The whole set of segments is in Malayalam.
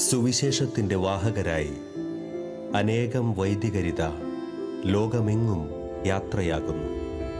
സുവിശേഷത്തിൻ്റെ വാഹകരായി അനേകം വൈദികരിത ലോകമെങ്ങും യാത്രയാകുന്നു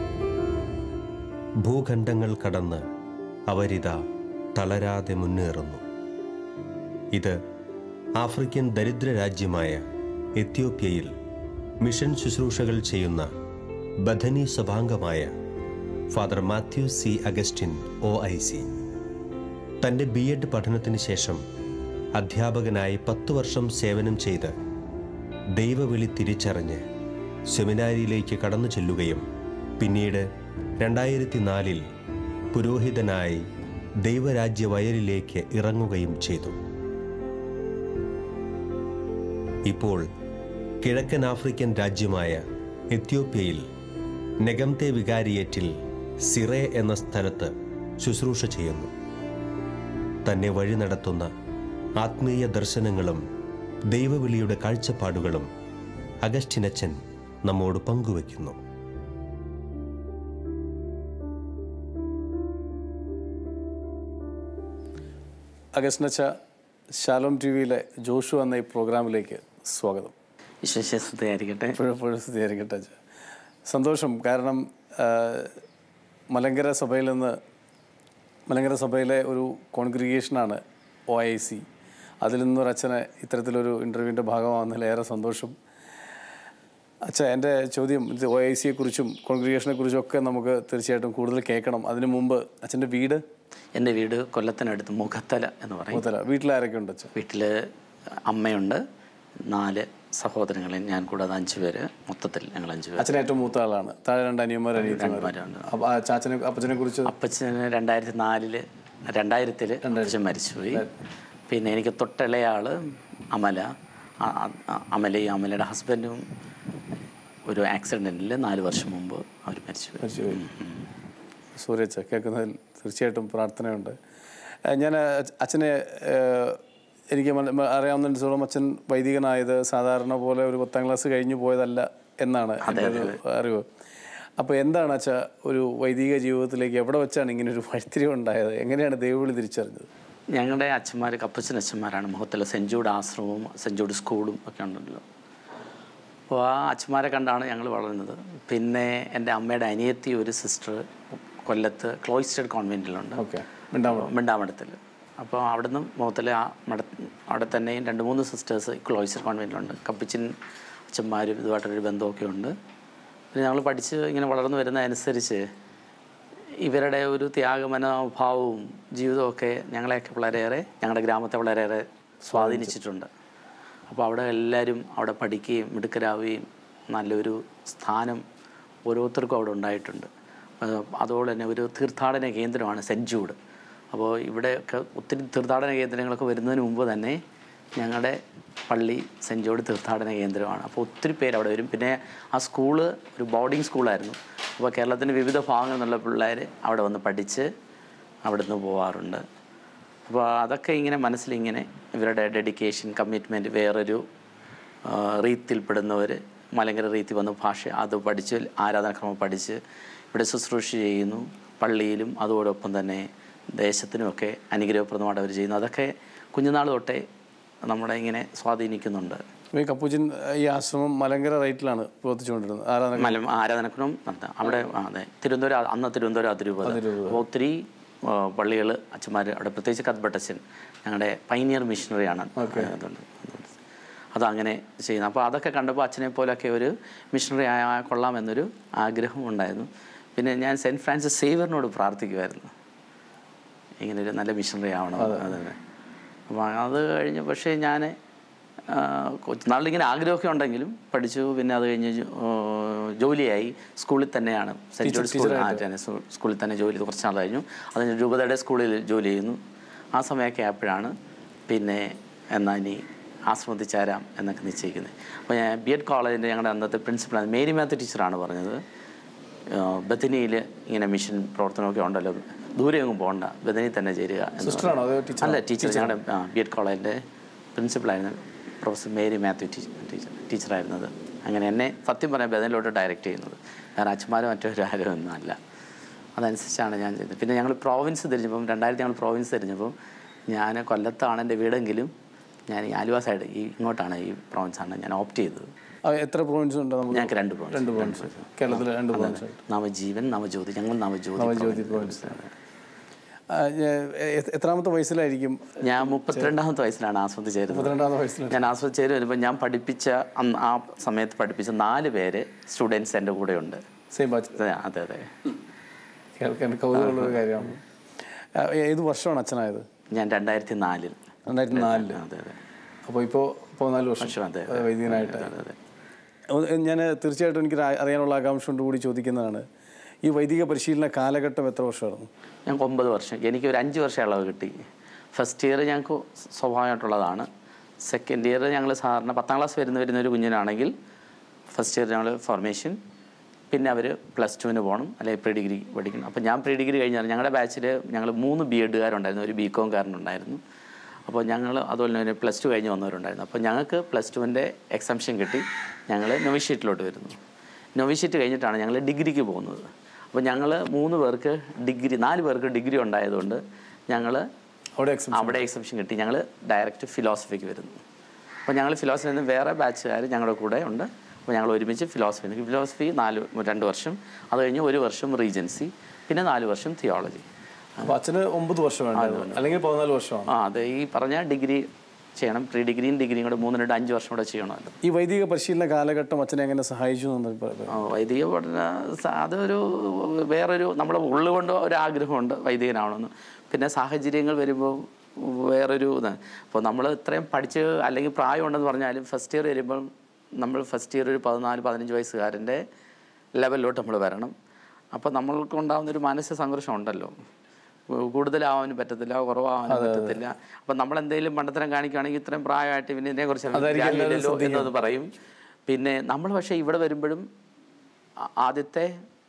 ഭൂഖണ്ഡങ്ങൾ കടന്ന് അവരിത തളരാതെ മുന്നേറുന്നു ഇത് ആഫ്രിക്കൻ ദരിദ്ര രാജ്യമായ എത്യോപ്യയിൽ മിഷൻ ശുശ്രൂഷകൾ ചെയ്യുന്ന ബഥനി സഭാംഗമായ father Mathew C Augustine O I C തൻ്റെ ബി എഡ് പഠനത്തിന് ശേഷം അധ്യാപകനായി പത്തു വർഷം സേവനം ചെയ്ത് ദൈവവിളി തിരിച്ചറിഞ്ഞ് സെമിനാരിയിലേക്ക് കടന്നു ചെല്ലുകയും പിന്നീട് രണ്ടായിരത്തി നാലിൽ പുരോഹിതനായി ദൈവരാജ്യ വയലിലേക്ക് ഇറങ്ങുകയും ചെയ്തു ഇപ്പോൾ കിഴക്കൻ ആഫ്രിക്കൻ രാജ്യമായ എത്യോപ്യയിൽ നെഗംതെ വികാരിയേറ്റിൽ സിറേ എന്ന സ്ഥലത്ത് ശുശ്രൂഷ ചെയ്യുന്നു തന്നെ വഴി നടത്തുന്ന ആത്മീയ ദർശനങ്ങളും ദൈവവിളിയുടെ കാഴ്ചപ്പാടുകളും അഗസ്റ്റിനച്ചൻ നമ്മോട് പങ്കുവയ്ക്കുന്നു അഗസ്നച്ച ശാലോം ടി വിയിലെ ജോഷു എന്ന ഈ പ്രോഗ്രാമിലേക്ക് സ്വാഗതം വിശ്വസ്തയായിരിക്കട്ടെ എപ്പോഴെപ്പോഴും സ്ഥിരീകരിക്കട്ടെ അച്ഛാ. സന്തോഷം കാരണം ആ, മലങ്കര സഭയിൽ നിന്ന് മലങ്കര സഭയിലെ ഒരു കോൺഗ്രിഗേഷനാണ് ഒ ഐ സി അതിൽ നിന്നൊരു അച്ഛനെ ഇത്തരത്തിലൊരു ഇൻ്റർവ്യൂവിൻ്റെ ഭാഗമാകുന്നതിൽ ഏറെ സന്തോഷം അച്ഛാ എൻ്റെ ചോദ്യം ഇത് ഒ ഐ സിയെ കുറിച്ചും കോൺഗ്രിഗേഷനെ കുറിച്ചും ഒക്കെ നമുക്ക് തീർച്ചയായിട്ടും കൂടുതൽ കേൾക്കണം അതിനു മുമ്പ് അച്ഛൻ്റെ വീട് എൻ്റെ വീട് കൊല്ലത്തിനടുത്ത് മുഖത്തല എന്ന് പറയും മുതല വീട്ടിലാരൊക്കെ ഉണ്ട് അച്ഛൻ വീട്ടിൽ അമ്മയുണ്ട് നാല് സഹോദരങ്ങൾ ഞാൻ കൂടാതെ അഞ്ച് പേര് മൊത്തത്തിൽ ഞങ്ങൾ അഞ്ച് പേര് അച്ഛൻ ഏറ്റവും മൂത്ത ആളാണ് താഴെ രണ്ട് അനിയന്മാർ അനിയത്തിമാർ അനിയന്മാരുണ്ട്. അപ്പൊ ആ ചാച്ചനെ അപ്പച്ചനെ കുറിച്ച് അപ്പച്ചന് രണ്ടായിരത്തി നാലില് രണ്ടായിരത്തിൽ അപ്പച്ചൻ മരിച്ചുപോയി പിന്നെ എനിക്ക് തൊട്ടിളയ ആള് അമല ആ- ആ- ആ- അമലയും അമലയുടെ ഹസ്ബൻഡും ഒരു ആക്സിഡൻറ്റിൽ നാല് വർഷം മുമ്പ് അവർ മരിച്ചുപോയി മരിച്ചുപോയി സൂര്യച്ച കേൾക്കുന്നതിൽ തീർച്ചയായിട്ടും പ്രാർത്ഥനയുണ്ട് ഏഹ് ഞാൻ അച്ഛ- അച്ഛനെ ഏഹ്, എനിക്ക് മന- മ- അറിയാവുന്നിടത്തോളം അച്ഛൻ വൈദികനായത് സാധാരണ പോലെ ഒരു പത്താം ക്ലാസ് കഴിഞ്ഞു പോയതല്ല എന്നാണ് എൻ്റെ ഒരു അറിവ് അപ്പോൾ എന്താണ് അച്ഛ ഒരു വൈദിക ജീവിതത്തിലേക്ക് എവിടെ വെച്ചാണ് ഇങ്ങനെ ഒരു വഴിത്തിരിവ് ഉണ്ടായത് എങ്ങനെയാണ് ദൈവവിളി തിരിച്ചറിഞ്ഞത് ഞങ്ങളുടെ അച്ഛന്മാർ കപ്പച്ചൻ അച്ഛന്മാരാണ് മുഖത്തുള്ള സെൻറ്റ് ജൂഡ് ആശ്രമവും സെൻറ്റ് ജൂഡ് സ്കൂളും ഒക്കെ ഉണ്ടല്ലോ അപ്പോൾ ആ അച്ഛന്മാരെ കണ്ടാണ് ഞങ്ങൾ വളർന്നത് പിന്നെ എൻ്റെ അമ്മയുടെ അനിയത്തി ഒരു സിസ്റ്റർ കൊല്ലത്ത് ക്ലോയിസ്റ്റഡ് കോൺവെൻറ്റിലുണ്ട് ഓക്കെ മിണ്ടാമോ മിണ്ടാമഠത്തിൽ അപ്പോൾ അവിടുന്ന് മുഖത്തിലെ ആ മഠ അവിടെ തന്നെയും രണ്ട് മൂന്ന് സിസ്റ്റേഴ്സ് ക്ലോയിസ്റ്റഡ് കോൺവെൻറ്റിലുണ്ട് കപ്പിച്ചിൻ അച്ഛന്മാരും ഇതുമായിട്ടൊരു ബന്ധമൊക്കെ ഉണ്ട് പിന്നെ ഞങ്ങൾ പഠിച്ച് ഇങ്ങനെ വളർന്നു വരുന്നതനുസരിച്ച് ഇവരുടെ ഒരു ത്യാഗമനോഭാവവും ജീവിതമൊക്കെ ഞങ്ങളെയൊക്കെ വളരെയേറെ ഞങ്ങളുടെ ഗ്രാമത്തെ വളരെയേറെ സ്വാധീനിച്ചിട്ടുണ്ട് അപ്പോൾ അവിടെ എല്ലാവരും അവിടെ പഠിക്കുകയും മിടുക്കരാവുകയും നല്ലൊരു സ്ഥാനം ഓരോരുത്തർക്കും അവിടെ ഉണ്ടായിട്ടുണ്ട് അത് അതുപോലെ തന്നെ ഒരു തീർത്ഥാടന കേന്ദ്രമാണ് സെൻറ്റ് ജൂഡ് അപ്പോൾ ഇവിടെയൊക്കെ ഒത്തിരി തീർത്ഥാടന കേന്ദ്രങ്ങളൊക്കെ വരുന്നതിന് മുമ്പ് തന്നെ ഞങ്ങളുടെ പള്ളി സെൻറ്റ് ജോർജ് തീർത്ഥാടന കേന്ദ്രമാണ് അപ്പോൾ ഒത്തിരി പേര് അവിടെ വരും പിന്നെ ആ സ്കൂള് ഒരു ബോർഡിംഗ് സ്കൂളായിരുന്നു അപ്പോൾ കേരളത്തിൻ്റെ വിവിധ ഭാഗങ്ങളിൽ നിന്നുള്ള പിള്ളേർ അവിടെ വന്ന് പഠിച്ച് അവിടെ നിന്ന് പോവാറുണ്ട് അപ്പോൾ അതൊക്കെ ഇങ്ങനെ മനസ്സിലിങ്ങനെ ഇവരുടെ ഡെഡിക്കേഷൻ കമ്മിറ്റ്മെൻറ്റ് വേറൊരു ആ, റീത്തിൽപ്പെടുന്നവർ മലങ്കര റീത്തി വന്ന് ഭാഷ അത് പഠിച്ച് ആരാധനാക്രമം പഠിച്ച് ഇവിടെ ശുശ്രൂഷ ചെയ്യുന്നു പള്ളിയിലും അതോടൊപ്പം തന്നെ ദേശത്തിനുമൊക്കെ അനുഗ്രഹപ്രദമായിട്ട് അവർ ചെയ്യുന്നു അതൊക്കെ കുഞ്ഞുനാൾ തൊട്ടേ നമ്മളെ ഇങ്ങനെ സ്വാധീനിക്കുന്നുണ്ട് ഈ കപ്പൂച്ചിൻ ഈ ആശ്രമം മലങ്കര റൈറ്റിലാണ് പ്രവർത്തിച്ചുകൊണ്ടിരുന്നത് ആരാധന മലം ആരാധനക്കുണം നടത്താം അവിടെ ആ, അതെ തിരുവനന്തപുരം അന്ന് തിരുവനന്തപുരം അതിരൂപത അപ്പോൾ ഒത്തിരി പള്ളികൾ അച്ഛന്മാർ അവിടെ പ്രത്യേകിച്ച് കത്ബട്ടച്ചൻ ഞങ്ങളുടെ പൈനിയർ മിഷണറിയാണ് അതുകൊണ്ട് അതങ്ങനെ ചെയ്യുന്നത് അപ്പോൾ അതൊക്കെ കണ്ടപ്പോൾ അച്ഛനെ പോലൊക്കെ ഒരു മിഷണറി ആയ കൊള്ളാം എന്നൊരു ആഗ്രഹം ഉണ്ടായിരുന്നു പിന്നെ ഞാൻ സെൻറ്റ് ഫ്രാൻസിസ് സേവറിനോട് പ്രാർത്ഥിക്കുമായിരുന്നു ഇങ്ങനെ ഒരു നല്ല മിഷണറി ആവണം അതെ അപ്പോൾ അത് കഴിഞ്ഞ് പക്ഷേ ഞാൻ നാളിങ്ങനെ ആഗ്രഹമൊക്കെ ഉണ്ടെങ്കിലും പഠിച്ചു പിന്നെ അത് കഴിഞ്ഞ് ജോ- ആ, ജോലിയായി സ്കൂളിൽ തന്നെയാണ് സെൻറ്റ് ജോർജ് സ്കൂളിൽ ആ ഞാൻ സ്കൂ- സ്കൂളിൽ തന്നെ ജോലി ചെയ്തു കുറച്ച് നാൾ കഴിഞ്ഞു അത് കഴിഞ്ഞ് രൂപതയുടെ സ്കൂളിൽ ജോലി ചെയ്യുന്നു ആ സമയമൊക്കെ ആയപ്പോഴാണ് പിന്നെ എന്നാൽ ഇനി ആശ്രമത്തിൽ ചേരാം എന്നൊക്കെ നിശ്ചയിക്കുന്നത് അപ്പോൾ ഞാൻ ബി എഡ് കോളേജിൻ്റെ ഞങ്ങളുടെ അന്നത്തെ പ്രിൻസിപ്പളാണ് മേരി മാത്യു ടീച്ചറാണ് പറഞ്ഞത് ബഥനിയിൽ ഇങ്ങനെ മിഷൻ പ്രവർത്തനമൊക്കെ ഉണ്ടല്ലോ ദൂരെ ഒന്നും പോകണ്ട ബഥനി തന്നെ ചേരുക എന്ന് സിസ്റ്ററാണോ അതോ ടീച്ചർ അല്ല ടീച്ചർ ഞങ്ങളുടെ ബി എഡ് കോളേജിൻ്റെ പ്രിൻസിപ്പളായിരുന്നു professor Mary Mathew teacher teacher ടീച്ചറായിരുന്നത് അങ്ങനെ എന്നെ സത്യം പറയാൻ ബദനിലോട്ട് ഡയറക്റ്റ് ചെയ്യുന്നത് വേറെ അച്ഛന്മാരോ മറ്റൊരു ആരും ഒന്നും അല്ല അതനുസരിച്ചാണ് ഞാൻ ചെയ്തത് പിന്നെ ഞങ്ങൾ പ്രോവിൻസ് തിരിഞ്ഞപ്പം രണ്ടായിരത്തി ഞങ്ങൾ പ്രോവിൻസ് തിരിഞ്ഞപ്പം ഞാൻ കൊല്ലത്താണ് എൻ്റെ വീടെങ്കിലും ഞാൻ ഈ ആലുവ സൈഡ് ഈ ഇങ്ങോട്ടാണ് ഈ പ്രോവിൻസാണ് ഞാൻ ഓപ്റ്റ് ചെയ്തത് ആ, എത്ര പ്രോവിൻസ് ഉണ്ട് നമുക്ക് ഞങ്ങൾക്ക് രണ്ട് പ്രോവിൻസ് രണ്ട് പ്രോവിൻസ് കേരളത്തിൽ രണ്ട് പ്രോവിൻസ് നവജീവൻ നവജ്യോതി ഞങ്ങൾ നവജ്യോതി നവജ്യോതി പ്രോവിൻസ് എത്രാമത്തെ വയസ്സിലായിരിക്കും ഞാൻ മുപ്പത്തിരണ്ടാമത്തെ വയസ്സിലാണ് ആസ്വദിച്ച് ചേരുന്നത് മുപ്പത്തിരണ്ടാമത്തെ വയസ്സിൽ ഞാൻ ആസ്വദിച്ച് ചേരും വരുമ്പോൾ ഞാൻ പഠിപ്പിച്ച അന്ന് ആ സമയത്ത് പഠിപ്പിച്ച നാല് പേര് സ്റ്റുഡൻസ് എൻ്റെ കൂടെ ഉണ്ട് സെയിം ബാച്ച് അതെ അതെ കേൾക്കാൻ കൗതുകമുള്ളൊരു കാര്യമാണ് ആ, ഏത് വർഷമാണ് അച്ഛനായത് ഞാൻ രണ്ടായിരത്തി നാലിൽ രണ്ടായിരത്തി നാലില് അതെ അതെ അപ്പോൾ ഇപ്പോൾ പതിനാല് വർഷം വർഷം അതെ ആ, വൈദികനായിട്ട് അതെ അതെ ഞാൻ തീർച്ചയായിട്ടും എനിക്ക് ആ- അറിയാനുള്ള ആകാംക്ഷ കൊണ്ട് കൂടി ചോദിക്കുന്നതാണ് ഈ വൈദിക പരിശീലന കാലഘട്ടം എത്ര വർഷമായിരുന്നു ഞങ്ങൾക്ക് ഒമ്പത് വർഷം എനിക്ക് ഒരു അഞ്ച് വർഷം ഇളവ് കിട്ടി ഫസ്റ്റ് ഇയർ ഞങ്ങൾക്ക് സ്വാഭാവികമായിട്ടുള്ളതാണ് സെക്കൻഡ് ഇയർ ഞങ്ങൾ സാധാരണ പത്താം ക്ലാസ് വരുന്ന വരുന്ന ഒരു കുഞ്ഞിനാണെങ്കിൽ ഫസ്റ്റ് ഇയർ ഞങ്ങൾ ഫോർമേഷൻ പിന്നെ അവർ പ്ലസ് ടുവിന് പോകണം അല്ലെങ്കിൽ പ്രീ ഡിഗ്രി പഠിക്കണം അപ്പോൾ ഞാൻ പ്രീ ഡിഗ്രി കഴിഞ്ഞാൽ ഞങ്ങളുടെ ബാച്ചിൽ ഞങ്ങൾ മൂന്ന് ബി എഡുകാരുണ്ടായിരുന്നു ഒരു ബി കോംകാരനുണ്ടായിരുന്നു അപ്പോൾ ഞങ്ങൾ അതുപോലെ തന്നെ പ്ലസ് ടു കഴിഞ്ഞ് വന്നവരുണ്ടായിരുന്നു അപ്പോൾ ഞങ്ങൾക്ക് പ്ലസ് ടുവിൻ്റെ എക്സംഷൻ കിട്ടി ഞങ്ങൾ നൊവിഷീറ്റിലോട്ട് വരുന്നു നൊവിഷീറ്റ് കഴിഞ്ഞിട്ടാണ് ഞങ്ങൾ ഡിഗ്രിക്ക് പോകുന്നത് അപ്പോൾ ഞങ്ങൾ മൂന്ന് പേർക്ക് ഡിഗ്രി നാല് പേർക്ക് ഡിഗ്രി ഉണ്ടായതുകൊണ്ട് ഞങ്ങൾ അവിടെ എക്സം അവിടെ എക്സംഷൻ കിട്ടി ഞങ്ങൾ ഡയറക്റ്റ് ഫിലോസഫിക്ക് വരുന്നു അപ്പോൾ ഞങ്ങൾ ഫിലോസഫിയിൽ നിന്ന് വേറെ ബാച്ചുകാർ ഞങ്ങളുടെ കൂടെ ഉണ്ട് അപ്പോൾ ഞങ്ങൾ ഒരുമിച്ച് ഫിലോസഫി ഫിലോസഫി നാല് രണ്ട് വർഷം അത് കഴിഞ്ഞ് ഒരു വർഷം റീജൻസി പിന്നെ നാല് വർഷം തിയോളജി അപ്പോൾ അച്ഛന് ഒമ്പത് വർഷം വേണ്ടായിരുന്നു അല്ലെങ്കിൽ പതിനാല് വർഷമാണ് ആ അത് ഈ പറഞ്ഞ ഡിഗ്രി ചെയ്യണം പ്രീ ഡിഗ്രിയും ഡിഗ്രിയും കൂടെ മൂന്ന് രണ്ട് അഞ്ച് വർഷം കൂടെ ചെയ്യണമല്ലോ ഈ വൈദിക പരിശീലന കാലഘട്ടം അച്ഛനെ എങ്ങനെ സഹായിച്ചു എന്ന് പറയാം ആ, വൈദിക പഠന സ- അതൊരു വേറൊരു നമ്മുടെ ഉള്ളുകൊണ്ട് ഒരു ആഗ്രഹമുണ്ട് വൈദികനാവണമെന്ന് പിന്നെ സാഹചര്യങ്ങൾ വരുമ്പോൾ വേറൊരു ഇത് അപ്പോൾ നമ്മൾ ഇത്രയും പഠിച്ച് അല്ലെങ്കിൽ പ്രായമുണ്ടെന്ന് പറഞ്ഞാലും ഫസ്റ്റ് ഇയർ വരുമ്പം നമ്മൾ ഫസ്റ്റ് ഇയർ ഒരു പതിനാല് പതിനഞ്ച് വയസ്സുകാരൻ്റെ ലെവലിലോട്ട് നമ്മൾ വരണം അപ്പോൾ നമ്മൾക്ക് ഉണ്ടാകുന്ന ഒരു മാനസിക സംഘർഷം ഉണ്ടല്ലോ കൂടുതലാവാനും പറ്റത്തില്ല കുറവാവാനും പറ്റത്തില്ല അപ്പം നമ്മൾ എന്തെങ്കിലും മണ്ടത്തരം കാണിക്കുകയാണെങ്കിൽ ഇത്രയും പ്രായമായിട്ട് പിന്നെ ഇതിനെക്കുറിച്ച് അറിയില്ലല്ലോ എന്നത് പറയും പിന്നെ നമ്മൾ പക്ഷേ ഇവിടെ വരുമ്പോഴും ആ- ആദ്യത്തെ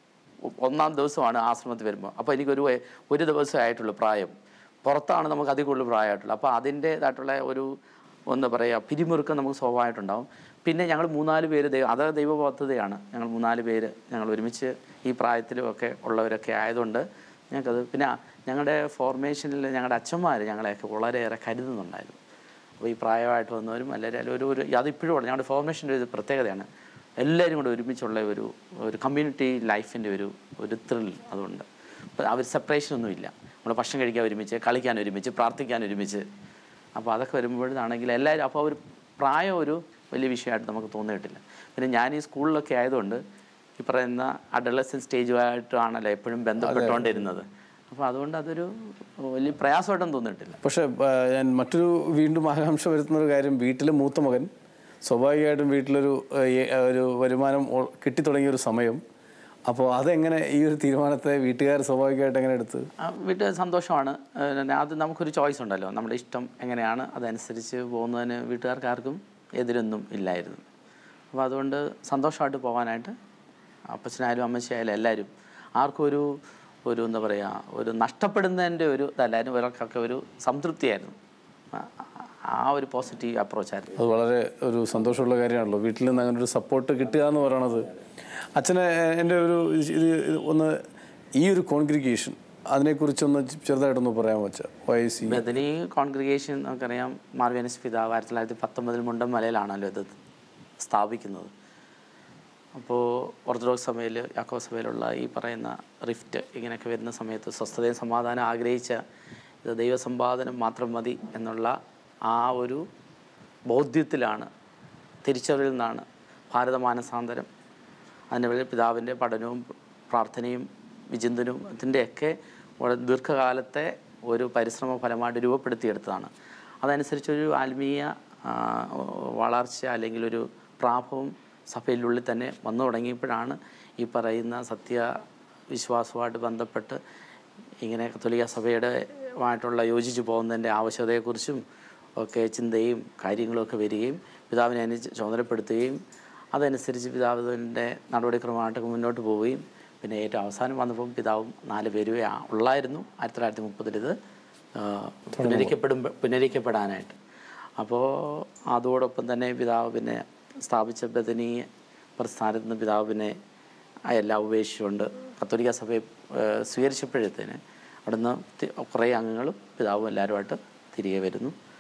ഒ- ഒന്നാം ദിവസമാണ് ആശ്രമത്തിൽ വരുമ്പോൾ അപ്പോൾ എനിക്കൊരു വയ- ഒരു ദിവസമേ ആയിട്ടുള്ളൂ പ്രായം പുറത്താണ് നമുക്ക് അതിൽ കൂടുതൽ പ്രായമായിട്ടുള്ളൂ അപ്പോൾ അതിൻ്റേതായിട്ടുള്ള ഒരു എന്താ പറയുക പിരിമുറുക്കം നമുക്ക് സ്വാഭാവികമായിട്ടുണ്ടാവും പിന്നെ ഞങ്ങൾ മൂന്നാല് പേര് ദൈവം അത് ദൈവ പദ്ധതിയാണ് ഞങ്ങൾ മൂന്നാല് പേര് ഞങ്ങൾ ഒരുമിച്ച് ഈ പ്രായത്തിലും ഒക്കെ ഉള്ളവരൊക്കെ ആയതുകൊണ്ട് ഞങ്ങൾക്കത് പിന്നെ ഞങ്ങളുടെ ഫോർമേഷനിൽ ഞങ്ങളുടെ അച്ഛന്മാർ ഞങ്ങളെയൊക്കെ വളരെയേറെ കരുതുന്നുണ്ടായിരുന്നു അപ്പോൾ ഈ പ്രായമായിട്ട് വന്നവരും എല്ലാവരും ഒരു ഒരു അതിപ്പോഴും ഉണ്ട് ഞങ്ങളുടെ ഫോർമേഷൻ്റെ ഒരു പ്രത്യേകതയാണ് എല്ലാവരും കൂടെ ഒരുമിച്ചുള്ള ഒരു ഒരു കമ്മ്യൂണിറ്റി ലൈഫിൻ്റെ ഒരു ഒരു ത്രിൽ അതുകൊണ്ട് അപ്പോൾ അവർ സെപ്പറേഷൻ ഒന്നുമില്ല നമ്മൾ ഭക്ഷണം കഴിക്കാൻ ഒരുമിച്ച് കളിക്കാൻ ഒരുമിച്ച് പ്രാർത്ഥിക്കാൻ ഒരുമിച്ച് അപ്പോൾ അതൊക്കെ വരുമ്പോഴാണെങ്കിൽ എല്ലാവരും അപ്പോൾ ഒരു പ്രായം ഒരു വലിയ വിഷയമായിട്ട് നമുക്ക് തോന്നിയിട്ടില്ല പിന്നെ ഞാൻ ഈ സ്കൂളിലൊക്കെ ആയതുകൊണ്ട് ഈ പറയുന്ന അഡലസൻ സ്റ്റേജുമായിട്ടാണല്ലോ എപ്പോഴും ബന്ധപ്പെട്ടുകൊണ്ടിരുന്നത് അപ്പോൾ അതുകൊണ്ട് അതൊരു വലിയ പ്രയാസമായിട്ടൊന്നും തോന്നിയിട്ടില്ല പക്ഷേ ആ, ഞാൻ മറ്റൊരു വീണ്ടും ആകാംക്ഷ വരുത്തുന്ന ഒരു കാര്യം വീട്ടിലെ മൂത്ത മകൻ സ്വാഭാവികമായിട്ടും വീട്ടിലൊരു ആ, ഏ- ആ, ഒരു വരുമാനം ഓ- കിട്ടിത്തുടങ്ങിയ ഒരു സമയം അപ്പോൾ അതെങ്ങനെ ഈ ഒരു തീരുമാനത്തെ വീട്ടുകാർ സ്വാഭാവികമായിട്ട് എങ്ങനെ എടുത്ത് ആ, വീട്ടിൽ സന്തോഷമാണ് ഏഹ് അത് നമുക്കൊരു ചോയ്സ് ഉണ്ടല്ലോ നമ്മുടെ ഇഷ്ടം എങ്ങനെയാണ് അതനുസരിച്ച് പോകുന്നതിന് വീട്ടുകാർക്ക് ആർക്കും എതിരൊന്നും ഇല്ലായിരുന്നു അപ്പോൾ അതുകൊണ്ട് സന്തോഷമായിട്ട് പോകാനായിട്ട് അപ്പച്ചനായാലും അമ്മച്ചിയായാലും എല്ലാവരും ആർക്കും ഒരു ഒരു എന്താ പറയുക ഒരു നഷ്ടപ്പെടുന്നതിൻ്റെ ഒരു ഇതല്ലായിരുന്നു ഇവർക്കൊക്കെ ഒരു സംതൃപ്തിയായിരുന്നു ആ- ആ ഒരു പോസിറ്റീവ് അപ്രോച്ചായിരുന്നു അത് വളരെ ഒരു സന്തോഷമുള്ള കാര്യമാണല്ലോ വീട്ടിൽ നിന്ന് അങ്ങനെ ഒരു സപ്പോർട്ട് കിട്ടുക എന്ന് പറയണത് അച്ഛനെ എൻ്റെ ഒരു ഇത് ഇത് ഒന്ന് ഈ ഒരു കോൺഗ്രിഗേഷൻ അതിനെക്കുറിച്ചൊന്ന് ചെറുതായിട്ടൊന്ന് പറയാൻ വെച്ച O I C Bethany congregation നമുക്കറിയാം മാർവേനസ് പിതാവ് ആയിരത്തി തൊള്ളായിരത്തി പത്തൊമ്പതിൽ മുണ്ടമലയിലാണല്ലോ ഇത് സ്ഥാപിക്കുന്നത് അപ്പോൾ ഓർത്തഡോക്സ് സഭയിൽ യാക്കോ സഭയിലുള്ള ഈ പറയുന്ന റിഫ്റ്റ് ഇങ്ങനെയൊക്കെ വരുന്ന സമയത്ത് സ്വസ്ഥതയും സമാധാനം ആഗ്രഹിച്ച ഇത് ദൈവസമ്പാദനം മാത്രം മതി എന്നുള്ള ആ ഒരു ബോധ്യത്തിലാണ് തിരിച്ചറിവിൽ നിന്നാണ് ഭാരതമാനസാന്തരം അതിൻ്റെ പേരിൽ പിതാവിൻ്റെ പഠനവും പ്രാർത്ഥനയും വിചിന്തനവും അതിൻ്റെയൊക്കെ വളരെ ദീർഘകാലത്തെ ഒരു പരിശ്രമ ഫലമായിട്ട് രൂപപ്പെടുത്തിയെടുത്തതാണ് അതനുസരിച്ചൊരു ആത്മീയ ആ, വളർച്ച അല്ലെങ്കിൽ ഒരു പ്രാഭവം സഭയിലുള്ളിൽ തന്നെ വന്നു തുടങ്ങിയപ്പോഴാണ് ഈ പറയുന്ന സത്യ വിശ്വാസവുമായിട്ട് ബന്ധപ്പെട്ട് ഇങ്ങനെ കത്തോലിക്ക സഭയുടെ ആയിട്ടുള്ള യോജിച്ചു പോകുന്നതിൻ്റെ ആവശ്യകതയെക്കുറിച്ചും ഒക്കെ ചിന്തയും കാര്യങ്ങളും ഒക്കെ വരികയും പിതാവിനെ അതിനെ ചുമതലപ്പെടുത്തുകയും അതനുസരിച്ച് പിതാവിൻ്റെ നടപടിക്രമമായിട്ട് മുന്നോട്ട് പോവുകയും പിന്നെ ഏറ്റവും അവസാനം വന്നപ്പോൾ പിതാവും നാല് പേരുവേ ആ- ഉള്ളായിരുന്നു ആയിരത്തി തൊള്ളായിരത്തി മുപ്പതിൽ ഇത് ആ, പുനരിക്കപ്പെടുമ്പോൾ പുനരിക്കപ്പെടാനായിട്ട് അപ്പോൾ അതോടൊപ്പം തന്നെ പിതാവ് പിന്നെ സ്ഥാപിച്ച ബദനീയ പ്രസ്ഥാനത്ത് നിന്ന് പിതാവ് പിന്നെ ആ എല്ലാം ഉപേക്ഷിച്ചുകൊണ്ട് കത്തോലിക്ക സഭയെ ആ, സ്വീകരിച്ചപ്പോഴത്തേന് അവിടുന്ന് തി- കുറേ അംഗങ്ങളും പിതാവും എല്ലാവരുമായിട്ട് തിരികെ വരുന്നു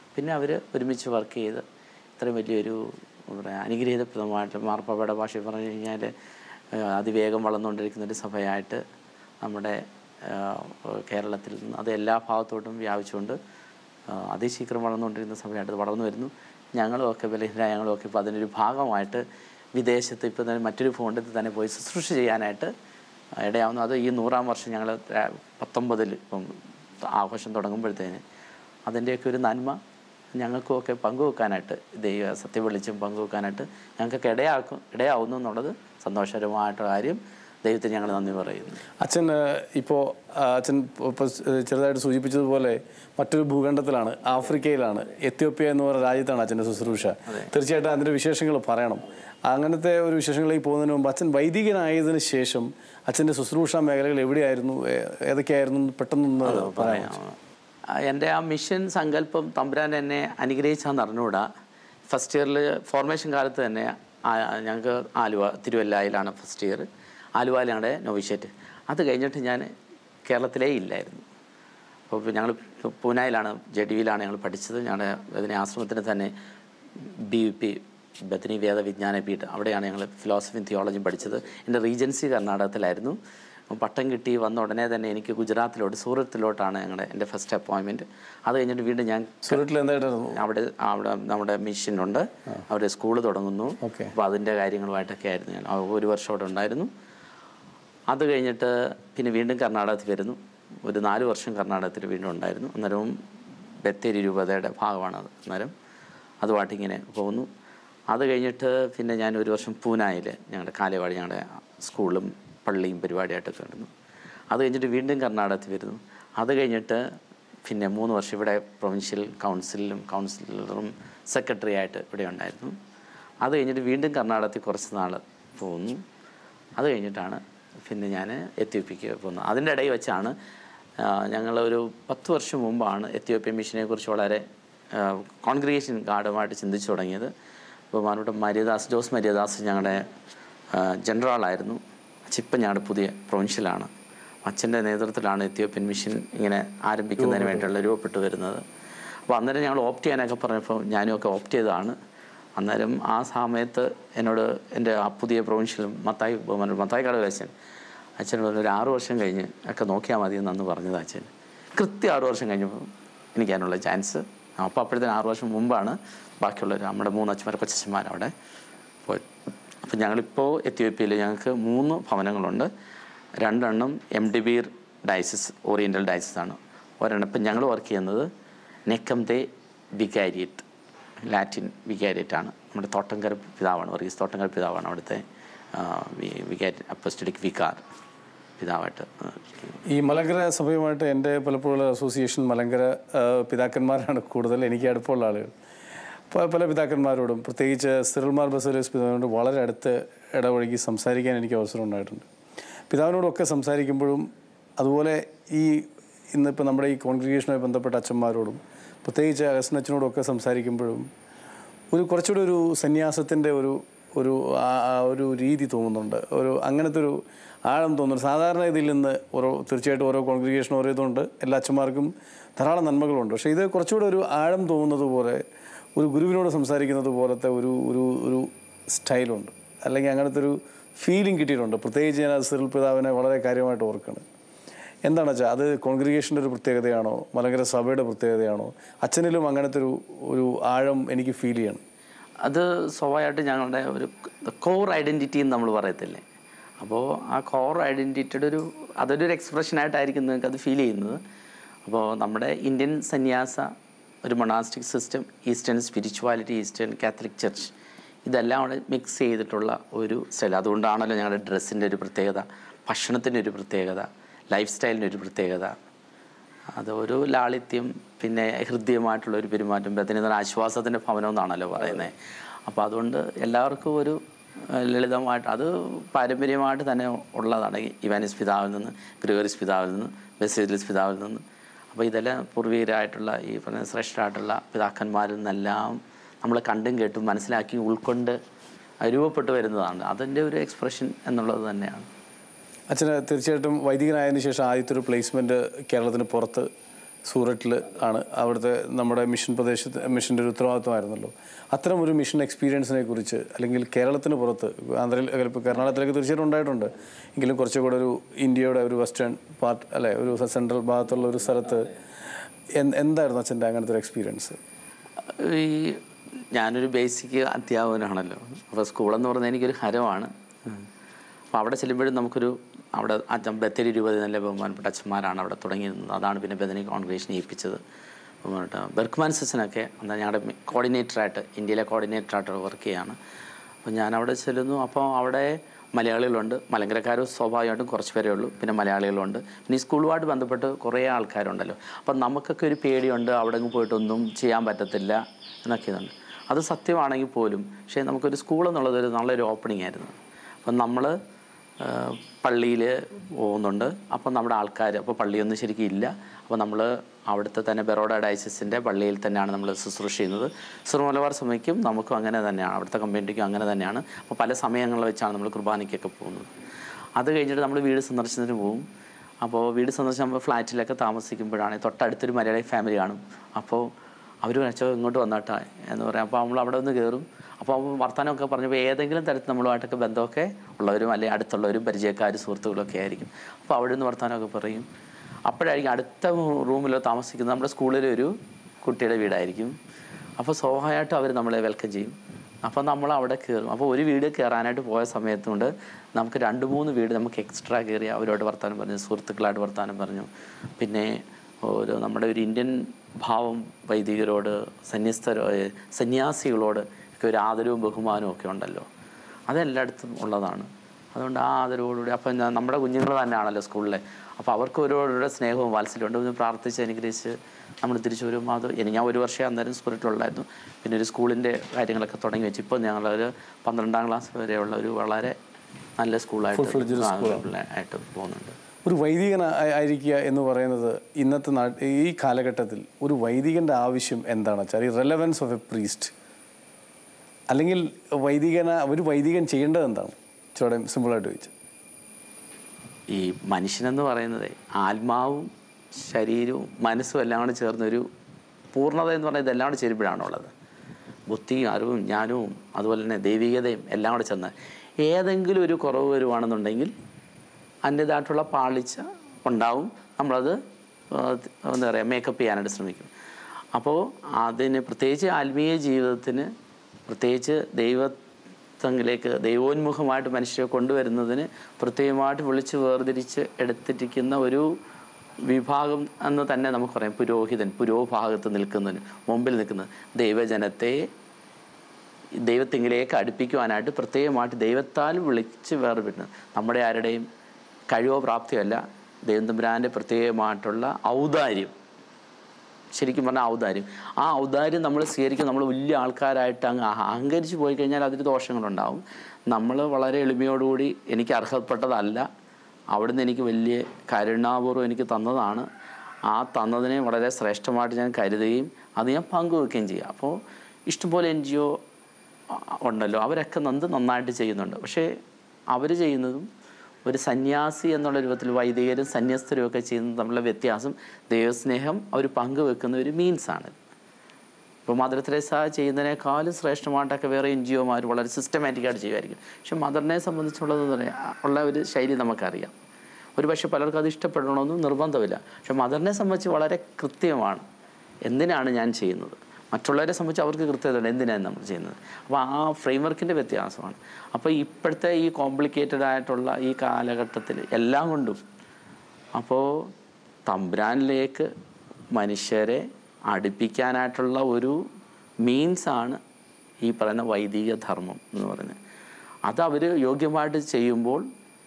പിന്നെ അവർ ഒരുമിച്ച് വർക്ക് ചെയ്ത് ഇത്രയും വലിയൊരു എന്താ പറയുക അനുഗ്രഹീതപ്രദമായിട്ട് മാർപ്പാപ്പയുടെ ഭാഷയിൽ പറഞ്ഞു കഴിഞ്ഞാൽ ഏഹ് അതിവേഗം വളർന്നുകൊണ്ടിരിക്കുന്ന ഒരു സഭയായിട്ട് നമ്മുടെ ഏഹ് കേരളത്തിൽ നിന്ന് അത് എല്ലാ ഭാഗത്തോട്ടും വ്യാപിച്ചുകൊണ്ട് ഏഹ് അതിശീഘ്രം വളർന്നുകൊണ്ടിരിക്കുന്ന സഭയായിട്ട് അത് വളർന്നു വരുന്നു ഞങ്ങളുമൊക്കെ ബലഹീനരായ ഞങ്ങളുമൊക്കെ ഇപ്പോൾ അതിനൊരു ഭാഗമായിട്ട് വിദേശത്ത് ഇപ്പോൾ തന്നെ മറ്റൊരു ഫോണ്ടിൽ തന്നെ പോയി ശുശ്രൂഷ ചെയ്യാനായിട്ട് ഇടയാവുന്നു അത് ഈ നൂറാം വർഷം ഞങ്ങൾ പത്തൊമ്പതിൽ ഇപ്പം ആഘോഷം തുടങ്ങുമ്പോഴത്തേന് അതിൻ്റെയൊക്കെ ഒരു നന്മ ഞങ്ങൾക്കുമൊക്കെ പങ്കുവെക്കാനായിട്ട് ദൈവ സത്യം വെളിച്ചം പങ്കുവെക്കാനായിട്ട് ഞങ്ങൾക്കൊക്കെ ഇടയാക്കും ഇടയാവുന്നു എന്നുള്ളത് സന്തോഷകരമായിട്ടുള്ള കാര്യം ദൈവത്തിന് ഞങ്ങൾ നന്ദി പറയുന്നു അച്ഛൻ ഇപ്പോൾ അച്ഛൻ ഇപ്പോൾ ചെറുതായിട്ട് സൂചിപ്പിച്ചതുപോലെ മറ്റൊരു ഭൂഖണ്ഡത്തിലാണ് ആഫ്രിക്കയിലാണ് എത്യോപ്യ എന്ന് പറയുന്ന രാജ്യത്താണ് അച്ഛൻ്റെ ശുശ്രൂഷ തീർച്ചയായിട്ടും അതിൻ്റെ വിശേഷങ്ങൾ പറയണം അങ്ങനത്തെ ഒരു വിശേഷങ്ങളിലേക്ക് പോകുന്നതിന് മുമ്പ് അച്ഛൻ വൈദികനായതിനു ശേഷം അച്ഛൻ്റെ ശുശ്രൂഷ മേഖലകൾ എവിടെയായിരുന്നു ഏ- ഏതൊക്കെയായിരുന്നു എന്ന് പെട്ടെന്നൊന്ന് പറയാം ആ, എൻ്റെ ആ മിഷൻ സങ്കല്പം തമ്പുരാൻ എന്നെ അനുഗ്രഹിച്ചാന്ന് അറിഞ്ഞുകൂടാ ഫസ്റ്റ് ഇയറിൽ ഫോർമേഷൻ കാലത്ത് തന്നെ ആ- ഞങ്ങൾക്ക് ആലുവ തിരുവല്ലയിലാണ് ഫസ്റ്റ് ഇയർ ആലുവയിലാണ് ഞങ്ങളുടെ നോവിഷേറ്റ് അത് കഴിഞ്ഞിട്ട് ഞാൻ കേരളത്തിലേ ഇല്ലായിരുന്നു അപ്പോൾ ഞങ്ങൾ പൂനായിലാണ് ജെ ഡി വിയിലാണ് ഞങ്ങൾ പഠിച്ചത് ഞങ്ങളുടെ അതിനെ ആശ്രമത്തിന് തന്നെ B U P Bethany Veda Vijnana Peetha അവിടെയാണ് ഞങ്ങൾ ഫിലോസഫിയും തിയോളജിയും പഠിച്ചത് എൻ്റെ റീജൻസി കർണാടകത്തിലായിരുന്നു പട്ടം കിട്ടി വന്ന ഉടനെ തന്നെ എനിക്ക് ഗുജറാത്തിലോട്ട് സൂറത്തിലോട്ടാണ് ഞങ്ങളുടെ എൻ്റെ ഫസ്റ്റ് അപ്പോയിൻമെൻറ്റ് അത് കഴിഞ്ഞിട്ട് വീണ്ടും ഞാൻ സൂറത്തിൽ എന്തായിട്ടായിരുന്നു അവിടെ അവിടെ നമ്മുടെ മിഷനുണ്ട് അവിടെ സ്കൂൾ തുടങ്ങുന്നു Okay. അപ്പോൾ അതിൻ്റെ കാര്യങ്ങളുമായിട്ടൊക്കെ ആയിരുന്നു ഞാൻ ആ ഒരു വർഷം അവിടെ ഉണ്ടായിരുന്നു അത് കഴിഞ്ഞിട്ട് പിന്നെ വീണ്ടും കർണാടകത്തിൽ വരുന്നു ഒരു നാല് വർഷം കർണാടകത്തിൽ വീണ്ടും ഉണ്ടായിരുന്നു അന്നേരവും ബത്തേരി രൂപതയുടെ ഭാഗമാണ് അത് അന്നേരം അതുമായിട്ട് ഇങ്ങനെ പോകുന്നു അത് കഴിഞ്ഞിട്ട് പിന്നെ ഞാൻ ഒരു വർഷം പൂനായിൽ ഞങ്ങളുടെ കാലവാടി ഞങ്ങളുടെ സ്കൂളും പള്ളിയും പരിപാടിയായിട്ടൊക്കെ ഉണ്ടായിരുന്നു അത് കഴിഞ്ഞിട്ട് വീണ്ടും കർണാടകത്തിൽ വരുന്നു അത് കഴിഞ്ഞിട്ട് പിന്നെ മൂന്ന് വർഷം ഇവിടെ പ്രൊവിൻഷ്യൽ കൗൺസിലും കൗൺസിലറും സെക്രട്ടറി ആയിട്ട് ഇവിടെ ഉണ്ടായിരുന്നു അത് കഴിഞ്ഞിട്ട് വീണ്ടും കർണാടകത്തിൽ കുറച്ച് നാൾ പോകുന്നു അത് കഴിഞ്ഞിട്ടാണ് പിന്നെ ഞാൻ എത്യോപ്യയ്ക്ക് പോകുന്നത് അതിൻ്റെ ഇടയിൽ വെച്ചാണ് ഞങ്ങൾ ഒരു പത്ത് വർഷം മുമ്പാണ് എത്യോപ്യൻ മിഷനെ കുറിച്ച് വളരെ കോൺഗ്രിഗേഷൻ ഗാർഡുമായിട്ട് ചിന്തിച്ചു തുടങ്ങിയത് ബഹുമാനപ്പെട്ട മര്യദാസ് ജോസ് മര്യദാസ് ഞങ്ങളുടെ ജനറലായിരുന്നു ചിപ്പം ഞങ്ങളുടെ പുതിയ പ്രൊവിൻഷ്യലാണ് അച്ഛൻ്റെ നേതൃത്വത്തിലാണ് എത്യോപ്യൻ മിഷൻ ഇങ്ങനെ ആരംഭിക്കുന്നതിന് വേണ്ടിയുള്ള രൂപപ്പെട്ടു വരുന്നത് അപ്പോൾ അന്നേരം ഞങ്ങൾ ഓപ്റ്റ് ചെയ്യാനൊക്കെ പറഞ്ഞപ്പോൾ ഞാനും ഒക്കെ ഓപ്റ്റ് ചെയ്തതാണ് അന്നേരം ആ സമയത്ത് എന്നോട് എൻ്റെ ആ പുതിയ പ്രൊവിൻഷ്യലും മത്തായി ബഹുമാനം മത്തായി കടവ് അച്ഛൻ അച്ഛൻ പറഞ്ഞു ഒരു ആറ് വർഷം കഴിഞ്ഞ് ഒക്കെ നോക്കിയാൽ മതി എന്ന് അന്ന് പറഞ്ഞത് അച്ഛൻ കൃത്യം ആറ് വർഷം കഴിഞ്ഞപ്പോൾ എനിക്ക് അതിനുള്ള ചാൻസ് അപ്പോൾ അപ്പോഴത്തേന് ആറ് വർഷം മുമ്പാണ് ബാക്കിയുള്ളവർ നമ്മുടെ മൂന്ന് അച്ഛന്മാർ കൊച്ചച്ഛന്മാർ അവിടെ പോയി അപ്പം ഞങ്ങളിപ്പോൾ എത്യോപ്യയിൽ ഞങ്ങൾക്ക് മൂന്ന് ഭവനങ്ങളുണ്ട് രണ്ടെണ്ണം എം ഡി ബീർ ഡയസിസ് ഓറിയൻ്റൽ ഡയസിസ് ആണ് ഒരെണ്ണം ഇപ്പം ഞങ്ങൾ വർക്ക് ചെയ്യുന്നത് നെക്കംതെ വികാരിയറ്റ് ലാറ്റിൻ വികാരിയറ്റ് ആണ് നമ്മുടെ തോട്ടങ്കര പിതാവാണ് വർഗീസ് തോട്ടങ്കര പിതാവാണ് അവിടുത്തെ വികാരി അപ്പസ്റ്റഡിക് വികാർ പിതാവായിട്ട് ആ, ഈ മലങ്കര സഭയുമായിട്ട് എൻ്റെ പലപ്പോഴുള്ള അസോസിയേഷൻ മലങ്കര ആ, പിതാക്കന്മാരാണ് കൂടുതൽ എനിക്ക് അടുപ്പമുള്ള ആളുകൾ പ- പല പിതാക്കന്മാരോടും പ്രത്യേകിച്ച് സിറിൽമാർ ബസേലിയസ് പിതാവിനോട് വളരെ അടുത്ത് ഇടപഴകി സംസാരിക്കാൻ എനിക്ക് അവസരം ഉണ്ടായിട്ടുണ്ട് പിതാവിനോടൊക്കെ സംസാരിക്കുമ്പോഴും അതുപോലെ ഈ ഇന്നിപ്പോൾ നമ്മുടെ ഈ കോൺഗ്രിഗേഷനുമായി ബന്ധപ്പെട്ട അച്ഛന്മാരോടും പ്രത്യേകിച്ച് അഗസ്നച്ചനോടൊക്കെ സംസാരിക്കുമ്പോഴും ഒരു കുറച്ചുകൂടി ഒരു സന്യാസത്തിൻ്റെ ഒരു ഒരു ആ- ആ ഒരു രീതി തോന്നുന്നുണ്ട് ഒരു അങ്ങനത്തെ ഒരു ആഴം തോന്നുന്നു സാധാരണ ഇതിൽ നിന്ന് ഓരോ തീർച്ചയായിട്ടും ഓരോ കോൺഗ്രിഗേഷൻ ഓരോ ഇതുണ്ട് എല്ലാ അച്ഛന്മാർക്കും ധാരാളം നന്മകളുണ്ട് പക്ഷേ ഇത് കുറച്ചുകൂടി ഒരു ആഴം തോന്നുന്നത് പോലെ ഒരു ഗുരുവിനോട് സംസാരിക്കുന്നത് പോലത്തെ ഒരു ഒരു ഒരു സ്റ്റൈലുണ്ട് അല്ലെങ്കിൽ അങ്ങനത്തെ ഒരു ഫീലിംഗ് കിട്ടിയിട്ടുണ്ട് പ്രത്യേകിച്ച് ഞാൻ അത് സിറിൽ പിതാവിനെ വളരെ കാര്യമായിട്ട് ഓർക്കണം എന്താണ് വെച്ചാൽ അത് കോൺഗ്രിഗേഷൻ്റെ ഒരു പ്രത്യേകതയാണോ മലങ്കര സഭയുടെ പ്രത്യേകതയാണോ അച്ഛനിലും അങ്ങനത്തെ ഒരു ഒരു ആഴം എനിക്ക് ഫീൽ ചെയ്യണം അത് സ്വാഭാവികമായിട്ട് ഞങ്ങളുടെ ഒരു കോർ ഐഡൻറ്റിറ്റി എന്ന് നമ്മൾ പറയത്തില്ലേ അപ്പോൾ ആ കോർ ഐഡൻറ്റിറ്റിയുടെ ഒരു അതൊരു ഒരു എക്സ്പ്രഷനായിട്ടായിരിക്കും നിങ്ങൾക്ക് അത് ഫീൽ ചെയ്യുന്നത് അപ്പോൾ നമ്മുടെ ഇന്ത്യൻ സന്യാസ ഒരു monastic system Eastern spirituality Eastern Catholic Church ഇതെല്ലാം കൂടെ മിക്സ് ചെയ്തിട്ടുള്ള ഒരു സ്റ്റൈൽ അതുകൊണ്ടാണല്ലോ ഞങ്ങളുടെ ഡ്രസ്സിൻ്റെ ഒരു പ്രത്യേകത ഭക്ഷണത്തിൻ്റെ ഒരു പ്രത്യേകത ലൈഫ് സ്റ്റൈലിൻ്റെ ഒരു പ്രത്യേകത അത് ഒരു ലാളിത്യം പിന്നെ ഹൃദ്യമായിട്ടുള്ള ഒരു പെരുമാറ്റം ബദനിതന ആശ്വാസത്തിൻ്റെ ഭവനം എന്നാണല്ലോ പറയുന്നത് അപ്പോൾ അതുകൊണ്ട് എല്ലാവർക്കും ഒരു ഏഹ്, ലളിതമായിട്ട് അത് പാരമ്പര്യമായിട്ട് തന്നെ ഉള്ളതാണ് ഈ ഇവാനിസ് പിതാവിൽ നിന്ന് ഗ്രിഗോറിസ് പിതാവിൽ നിന്ന് ബെസിലിസ് പിതാവിൽ നിന്ന് അപ്പോൾ ഇതെല്ലാം പൂർവീകരായിട്ടുള്ള ഈ പറഞ്ഞ ശ്രേഷ്ഠരായിട്ടുള്ള പിതാക്കന്മാരിൽ നിന്നെല്ലാം നമ്മൾ കണ്ടും കേട്ടും മനസ്സിലാക്കി ഉൾക്കൊണ്ട് രൂപപ്പെട്ടു വരുന്നതാണ് അതിൻ്റെ ഒരു എക്സ്പ്രഷൻ എന്നുള്ളത് തന്നെയാണ് അച്ഛന് തീർച്ചയായിട്ടും വൈദികനായതിനു ശേഷം ആദ്യത്തെ ഒരു പ്ലേസ്മെൻറ്റ് കേരളത്തിന് പുറത്ത് സൂററ്റിൽ ആണ് അവിടുത്തെ നമ്മുടെ മിഷൻ പ്രദേശത്ത് മിഷൻ്റെ ഒരു ഉത്തരവാദിത്വമായിരുന്നല്ലോ അത്തരം ഒരു മിഷൻ എക്സ്പീരിയൻസിനെ കുറിച്ച് അല്ലെങ്കിൽ കേരളത്തിന് പുറത്ത് ആന്ധ്രയിൽ ഇപ്പോൾ കർണാടകത്തിലേക്ക് തീർച്ചയായിട്ടും ഉണ്ടായിട്ടുണ്ട് എങ്കിലും കുറച്ചുകൂടെ ഒരു ഇന്ത്യയുടെ ഒരു വെസ്റ്റേൺ പാർട്ട് അല്ലെ ഒരു സെൻട്രൽ ഭാഗത്തുള്ള ഒരു സ്ഥലത്ത് എന്ത് എന്തായിരുന്നു അച്ഛൻ്റെ അങ്ങനത്തെ ഒരു എക്സ്പീരിയൻസ് ഈ ഞാനൊരു ബേസിക് അധ്യാപകനാണല്ലോ അപ്പോൾ സ്കൂളെന്ന് പറഞ്ഞാൽ എനിക്കൊരു ഹരമാണ് അപ്പോൾ അവിടെ ചെല്ലുമ്പോഴും നമുക്കൊരു അവിടെ അച്ഛൻ ബത്തേരി രൂപത നല്ല ബഹുമാനപ്പെട്ട അച്ഛന്മാരാണ് അവിടെ തുടങ്ങിയിരുന്നത് അതാണ് പിന്നെ ബദനി കോൺഗ്രേഷൻ ഏൽപ്പിച്ചത് ബഹുമാനപ്പെട്ട ബെർക്ക്മാൻ സെഷനൊക്കെ അന്ന് ഞങ്ങളുടെ കോർഡിനേറ്ററായിട്ട് ഇന്ത്യയിലെ കോർഡിനേറ്ററായിട്ട് വർക്ക് ചെയ്യാണ് അപ്പോൾ ഞാൻ അവിടെ ചെല്ലുന്നു അപ്പോൾ അവിടെ മലയാളികളുണ്ട് മലങ്കരക്കാർ സ്വാഭാവികമായിട്ടും കുറച്ച് പേരേ ഉള്ളൂ പിന്നെ മലയാളികളുണ്ട് പിന്നെ ഈ സ്കൂളുമായിട്ട് ബന്ധപ്പെട്ട് കുറേ ആൾക്കാരുണ്ടല്ലോ അപ്പം നമുക്കൊക്കെ ഒരു പേടിയുണ്ട് അവിടെ അങ്ങ് പോയിട്ടൊന്നും ചെയ്യാൻ പറ്റത്തില്ല എന്നൊക്കെ ഇതുണ്ട് അത് സത്യമാണെങ്കിൽ പോലും പക്ഷേ നമുക്കൊരു സ്കൂൾ എന്നുള്ളത് ഒരു നല്ലൊരു ഓപ്പണിംഗ് ആയിരുന്നു അപ്പം നമ്മൾ പള്ളിയിൽ പോകുന്നുണ്ട് അപ്പം നമ്മുടെ ആൾക്കാർ അപ്പോൾ പള്ളിയൊന്നും ശരിക്കും ഇല്ല അപ്പോൾ നമ്മൾ അവിടുത്തെ തന്നെ ബറോഡ ഡയസിസിൻ്റെ പള്ളിയിൽ തന്നെയാണ് നമ്മൾ ശുശ്രൂഷ ചെയ്യുന്നത് സിറുമലബാർ സഭയ്ക്കും നമുക്കും അങ്ങനെ തന്നെയാണ് അവിടുത്തെ കമ്മ്യൂണിറ്റിക്കും അങ്ങനെ തന്നെയാണ് അപ്പോൾ പല സമയങ്ങളിൽ വെച്ചാണ് നമ്മൾ കുർബാനയ്ക്കൊക്കെ പോകുന്നത് അത് കഴിഞ്ഞിട്ട് നമ്മൾ വീട് സന്ദർശനത്തിന് പോകും അപ്പോൾ വീട് സന്ദർശനം നമ്മൾ ഫ്ലാറ്റിലൊക്കെ താമസിക്കുമ്പോഴാണ് തൊട്ടടുത്തൊരു മലയാളി ഫാമിലി കാണും അപ്പോൾ അവർ വെച്ചോ ഇങ്ങോട്ട് വന്നാട്ടാ എന്ന് പറയാം അപ്പോൾ നമ്മൾ അവിടെ ഒന്ന് കയറും അപ്പോൾ വർത്തമാനമൊക്കെ പറഞ്ഞപ്പോൾ ഏതെങ്കിലും തരത്തിൽ നമ്മളുമായിട്ടൊക്കെ ബന്ധമൊക്കെ ഉള്ളവരും അല്ലെങ്കിൽ അടുത്തുള്ളവരും പരിചയക്കാർ സുഹൃത്തുക്കളൊക്കെ ആയിരിക്കും അപ്പോൾ അവിടെ നിന്ന് വർത്തമാനമൊക്കെ പറയും അപ്പോഴായിരിക്കും അടുത്ത റൂമിലോ താമസിക്കുന്നത് നമ്മുടെ സ്കൂളിലെ ഒരു കുട്ടിയുടെ വീടായിരിക്കും അപ്പോൾ സ്വാഭാവികമായിട്ടും അവർ നമ്മളെ വെൽക്കം ചെയ്യും അപ്പോൾ നമ്മൾ അവിടെ കയറും അപ്പോൾ ഒരു വീട് കയറാനായിട്ട് പോയ സമയത്തുകൊണ്ട് നമുക്ക് രണ്ട് മൂന്ന് വീട് നമുക്ക് എക്സ്ട്രാ കയറി അവരോട് വർത്തമാനം പറഞ്ഞു സുഹൃത്തുക്കളായിട്ട് വർത്തമാനം പറഞ്ഞു പിന്നെ ഒരു നമ്മുടെ ഒരു ഇന്ത്യൻ ഭാവം വൈദികരോട് സന്യസ്തരോ ഏ, സന്യാസികളോട് ഒക്കെ ഒരു ആദരവും ബഹുമാനവും ഒക്കെ ഉണ്ടല്ലോ അതെല്ലായിടത്തും ഉള്ളതാണ് അതുകൊണ്ട് ആ ആദരവോടുകൂടി അപ്പം ഞാൻ- നമ്മുടെ കുഞ്ഞുങ്ങൾ തന്നെയാണല്ലോ സ്കൂളിലെ അപ്പോൾ അവർക്ക് ഓരോരുടെ സ്നേഹവും വാത്സല്യമുണ്ട് ഒന്ന് പ്രാർത്ഥിച്ച് അനുഗ്രഹിച്ച് നമ്മൾ തിരിച്ചു വരുമ്പോൾ അത് ഇനി ഞാൻ ഒരു വർഷം അന്നേരം സ്പിരിറ്റിലുള്ളായിരുന്നു പിന്നെ ഒരു സ്കൂളിൻ്റെ കാര്യങ്ങളൊക്കെ തുടങ്ങി വെച്ച് ഇപ്പോൾ ഞങ്ങളൊരു പന്ത്രണ്ടാം ക്ലാസ് വരെയുള്ള ഒരു വളരെ നല്ല സ്കൂളായിട്ട് ആ, ആയിട്ട് പോകുന്നുണ്ട് ഒരു വൈദികൻ ആ- ആയിരിക്കുക എന്ന് പറയുന്നത് ഇന്നത്തെ നാ ഈ കാലഘട്ടത്തിൽ ഒരു വൈദികൻ്റെ ആവശ്യം എന്താണ് വെച്ചാൽ ഈ റെലവൻസ് ഓഫ് എ പ്രീസ്റ്റ് അല്ലെങ്കിൽ വൈദികന ഒരു വൈദികൻ ചെയ്യേണ്ടത് എന്താണ് ചോടെ സിമ്പിളായിട്ട് ചോദിച്ചു ഈ മനുഷ്യനെന്ന് പറയുന്നത് ആത്മാവും ശരീരവും മനസ്സും എല്ലാം കൂടെ ചേർന്നൊരു പൂർണ്ണത എന്ന് പറഞ്ഞാൽ ഇതെല്ലാം കൂടെ ചേരുമ്പോഴാണുള്ളത് ബുദ്ധിയും അറിവും ജ്ഞാനവും അതുപോലെ തന്നെ ദൈവികതയും എല്ലാം കൂടെ ചേർന്ന് ഏതെങ്കിലും ഒരു കുറവ് വരുവാണെന്നുണ്ടെങ്കിൽ അതിൻ്റേതായിട്ടുള്ള പാളിച്ച ഉണ്ടാവും നമ്മളത് ആ, എന്താ പറയുക മേക്കപ്പ് ചെയ്യാനായിട്ട് ശ്രമിക്കും അപ്പോൾ അതിന് പ്രത്യേകിച്ച് ആത്മീയ ജീവിതത്തിന് പ്രത്യേകിച്ച് ദൈവത്തങ്കിലേക്ക് ദൈവോന്മുഖമായിട്ട് മനുഷ്യരെ കൊണ്ടുവരുന്നതിന് പ്രത്യേകമായിട്ട് വിളിച്ച് വേർതിരിച്ച് എടുത്തിരിക്കുന്ന ഒരു വിഭാഗം എന്ന് തന്നെ നമുക്ക് പറയാം പുരോഹിതൻ പുരോഭാഗത്ത് നിൽക്കുന്നതിന് മുമ്പിൽ നിൽക്കുന്നത് ദൈവജനത്തെ ദൈവത്തിങ്കിലേക്ക് അടുപ്പിക്കുവാനായിട്ട് പ്രത്യേകമായിട്ട് ദൈവത്താൽ വിളിച്ച് വേർപെടുന്നത് നമ്മുടെ ആരുടെയും കഴിവോ പ്രാപ്തിയോ അല്ല ദൈവം തമ്പുരാൻ്റെ പ്രത്യേകമായിട്ടുള്ള ഔദാര്യം ശരിക്കും പറഞ്ഞാൽ ഔദാര്യം ആ ഔദാര്യം നമ്മൾ സ്വീകരിക്കും നമ്മൾ വലിയ ആൾക്കാരായിട്ട് അങ്ങ് അഹ- അഹങ്കരിച്ച് പോയി കഴിഞ്ഞാൽ അതിന് ദോഷങ്ങളുണ്ടാവും നമ്മൾ വളരെ എളിമയോടുകൂടി എനിക്ക് അർഹതപ്പെട്ടതല്ല അവിടുന്ന് എനിക്ക് വലിയ കരുണാപൂർവ്വം എനിക്ക് തന്നതാണ് ആ തന്നതിനെ വളരെ ശ്രേഷ്ഠമായിട്ട് ഞാൻ കരുതുകയും അത് ഞാൻ പങ്കുവെക്കുകയും ചെയ്യും അപ്പോൾ ഇഷ്ടംപോലെ എൻ ജി ഒ ഉണ്ടല്ലോ അവരൊക്കെ നന്ദി നന്നായിട്ട് ചെയ്യുന്നുണ്ട് പക്ഷേ അവർ ചെയ്യുന്നതും ഒരു സന്യാസി എന്നുള്ള രൂപത്തിൽ വൈദികരും സന്യസ്തരും ഒക്കെ ചെയ്യുന്നത് തമ്മിലുള്ള വ്യത്യാസം ദൈവസ്നേഹം അവർ പങ്കുവെക്കുന്ന ഒരു മീൻസാണ് ഇപ്പോൾ മദർ തെരേസ ചെയ്യുന്നതിനേക്കാളും ശ്രേഷ്ഠമായിട്ടൊക്കെ വേറെ എൻ ജി ഒമാർ വളരെ സിസ്റ്റമാറ്റിക്കായിട്ട് ചെയ്യുമായിരിക്കും പക്ഷെ മദറിനെ സംബന്ധിച്ചുള്ളത് എന്ന് പറയാം ഉള്ള ഒരു ശൈലി നമുക്കറിയാം ഒരു പക്ഷേ പലർക്കും അത് ഇഷ്ടപ്പെടണമെന്നും നിർബന്ധമില്ല പക്ഷെ മദറിനെ സംബന്ധിച്ച് വളരെ കൃത്യമാണ് എന്തിനാണ് ഞാൻ ചെയ്യുന്നത് മറ്റുള്ളവരെ സംബന്ധിച്ച് അവർക്ക് കൃത്യതയുണ്ട് എന്തിനാണ് നമ്മൾ ചെയ്യുന്നത് അപ്പോൾ ആ ഫ്രെയിംവർക്കിൻ്റെ വ്യത്യാസമാണ് അപ്പോൾ ഇപ്പോഴത്തെ ഈ കോംപ്ലിക്കേറ്റഡ് ആയിട്ടുള്ള ഈ കാലഘട്ടത്തിൽ എല്ലാം കൊണ്ടും അപ്പോൾ തമ്പ്രാനിലേക്ക് മനുഷ്യരെ അടുപ്പിക്കാനായിട്ടുള്ള ഒരു മീൻസാണ് ഈ പറയുന്ന വൈദിക ധർമ്മം എന്ന് പറയുന്നത് അത് അവർ യോഗ്യമായിട്ട് ചെയ്യുമ്പോൾ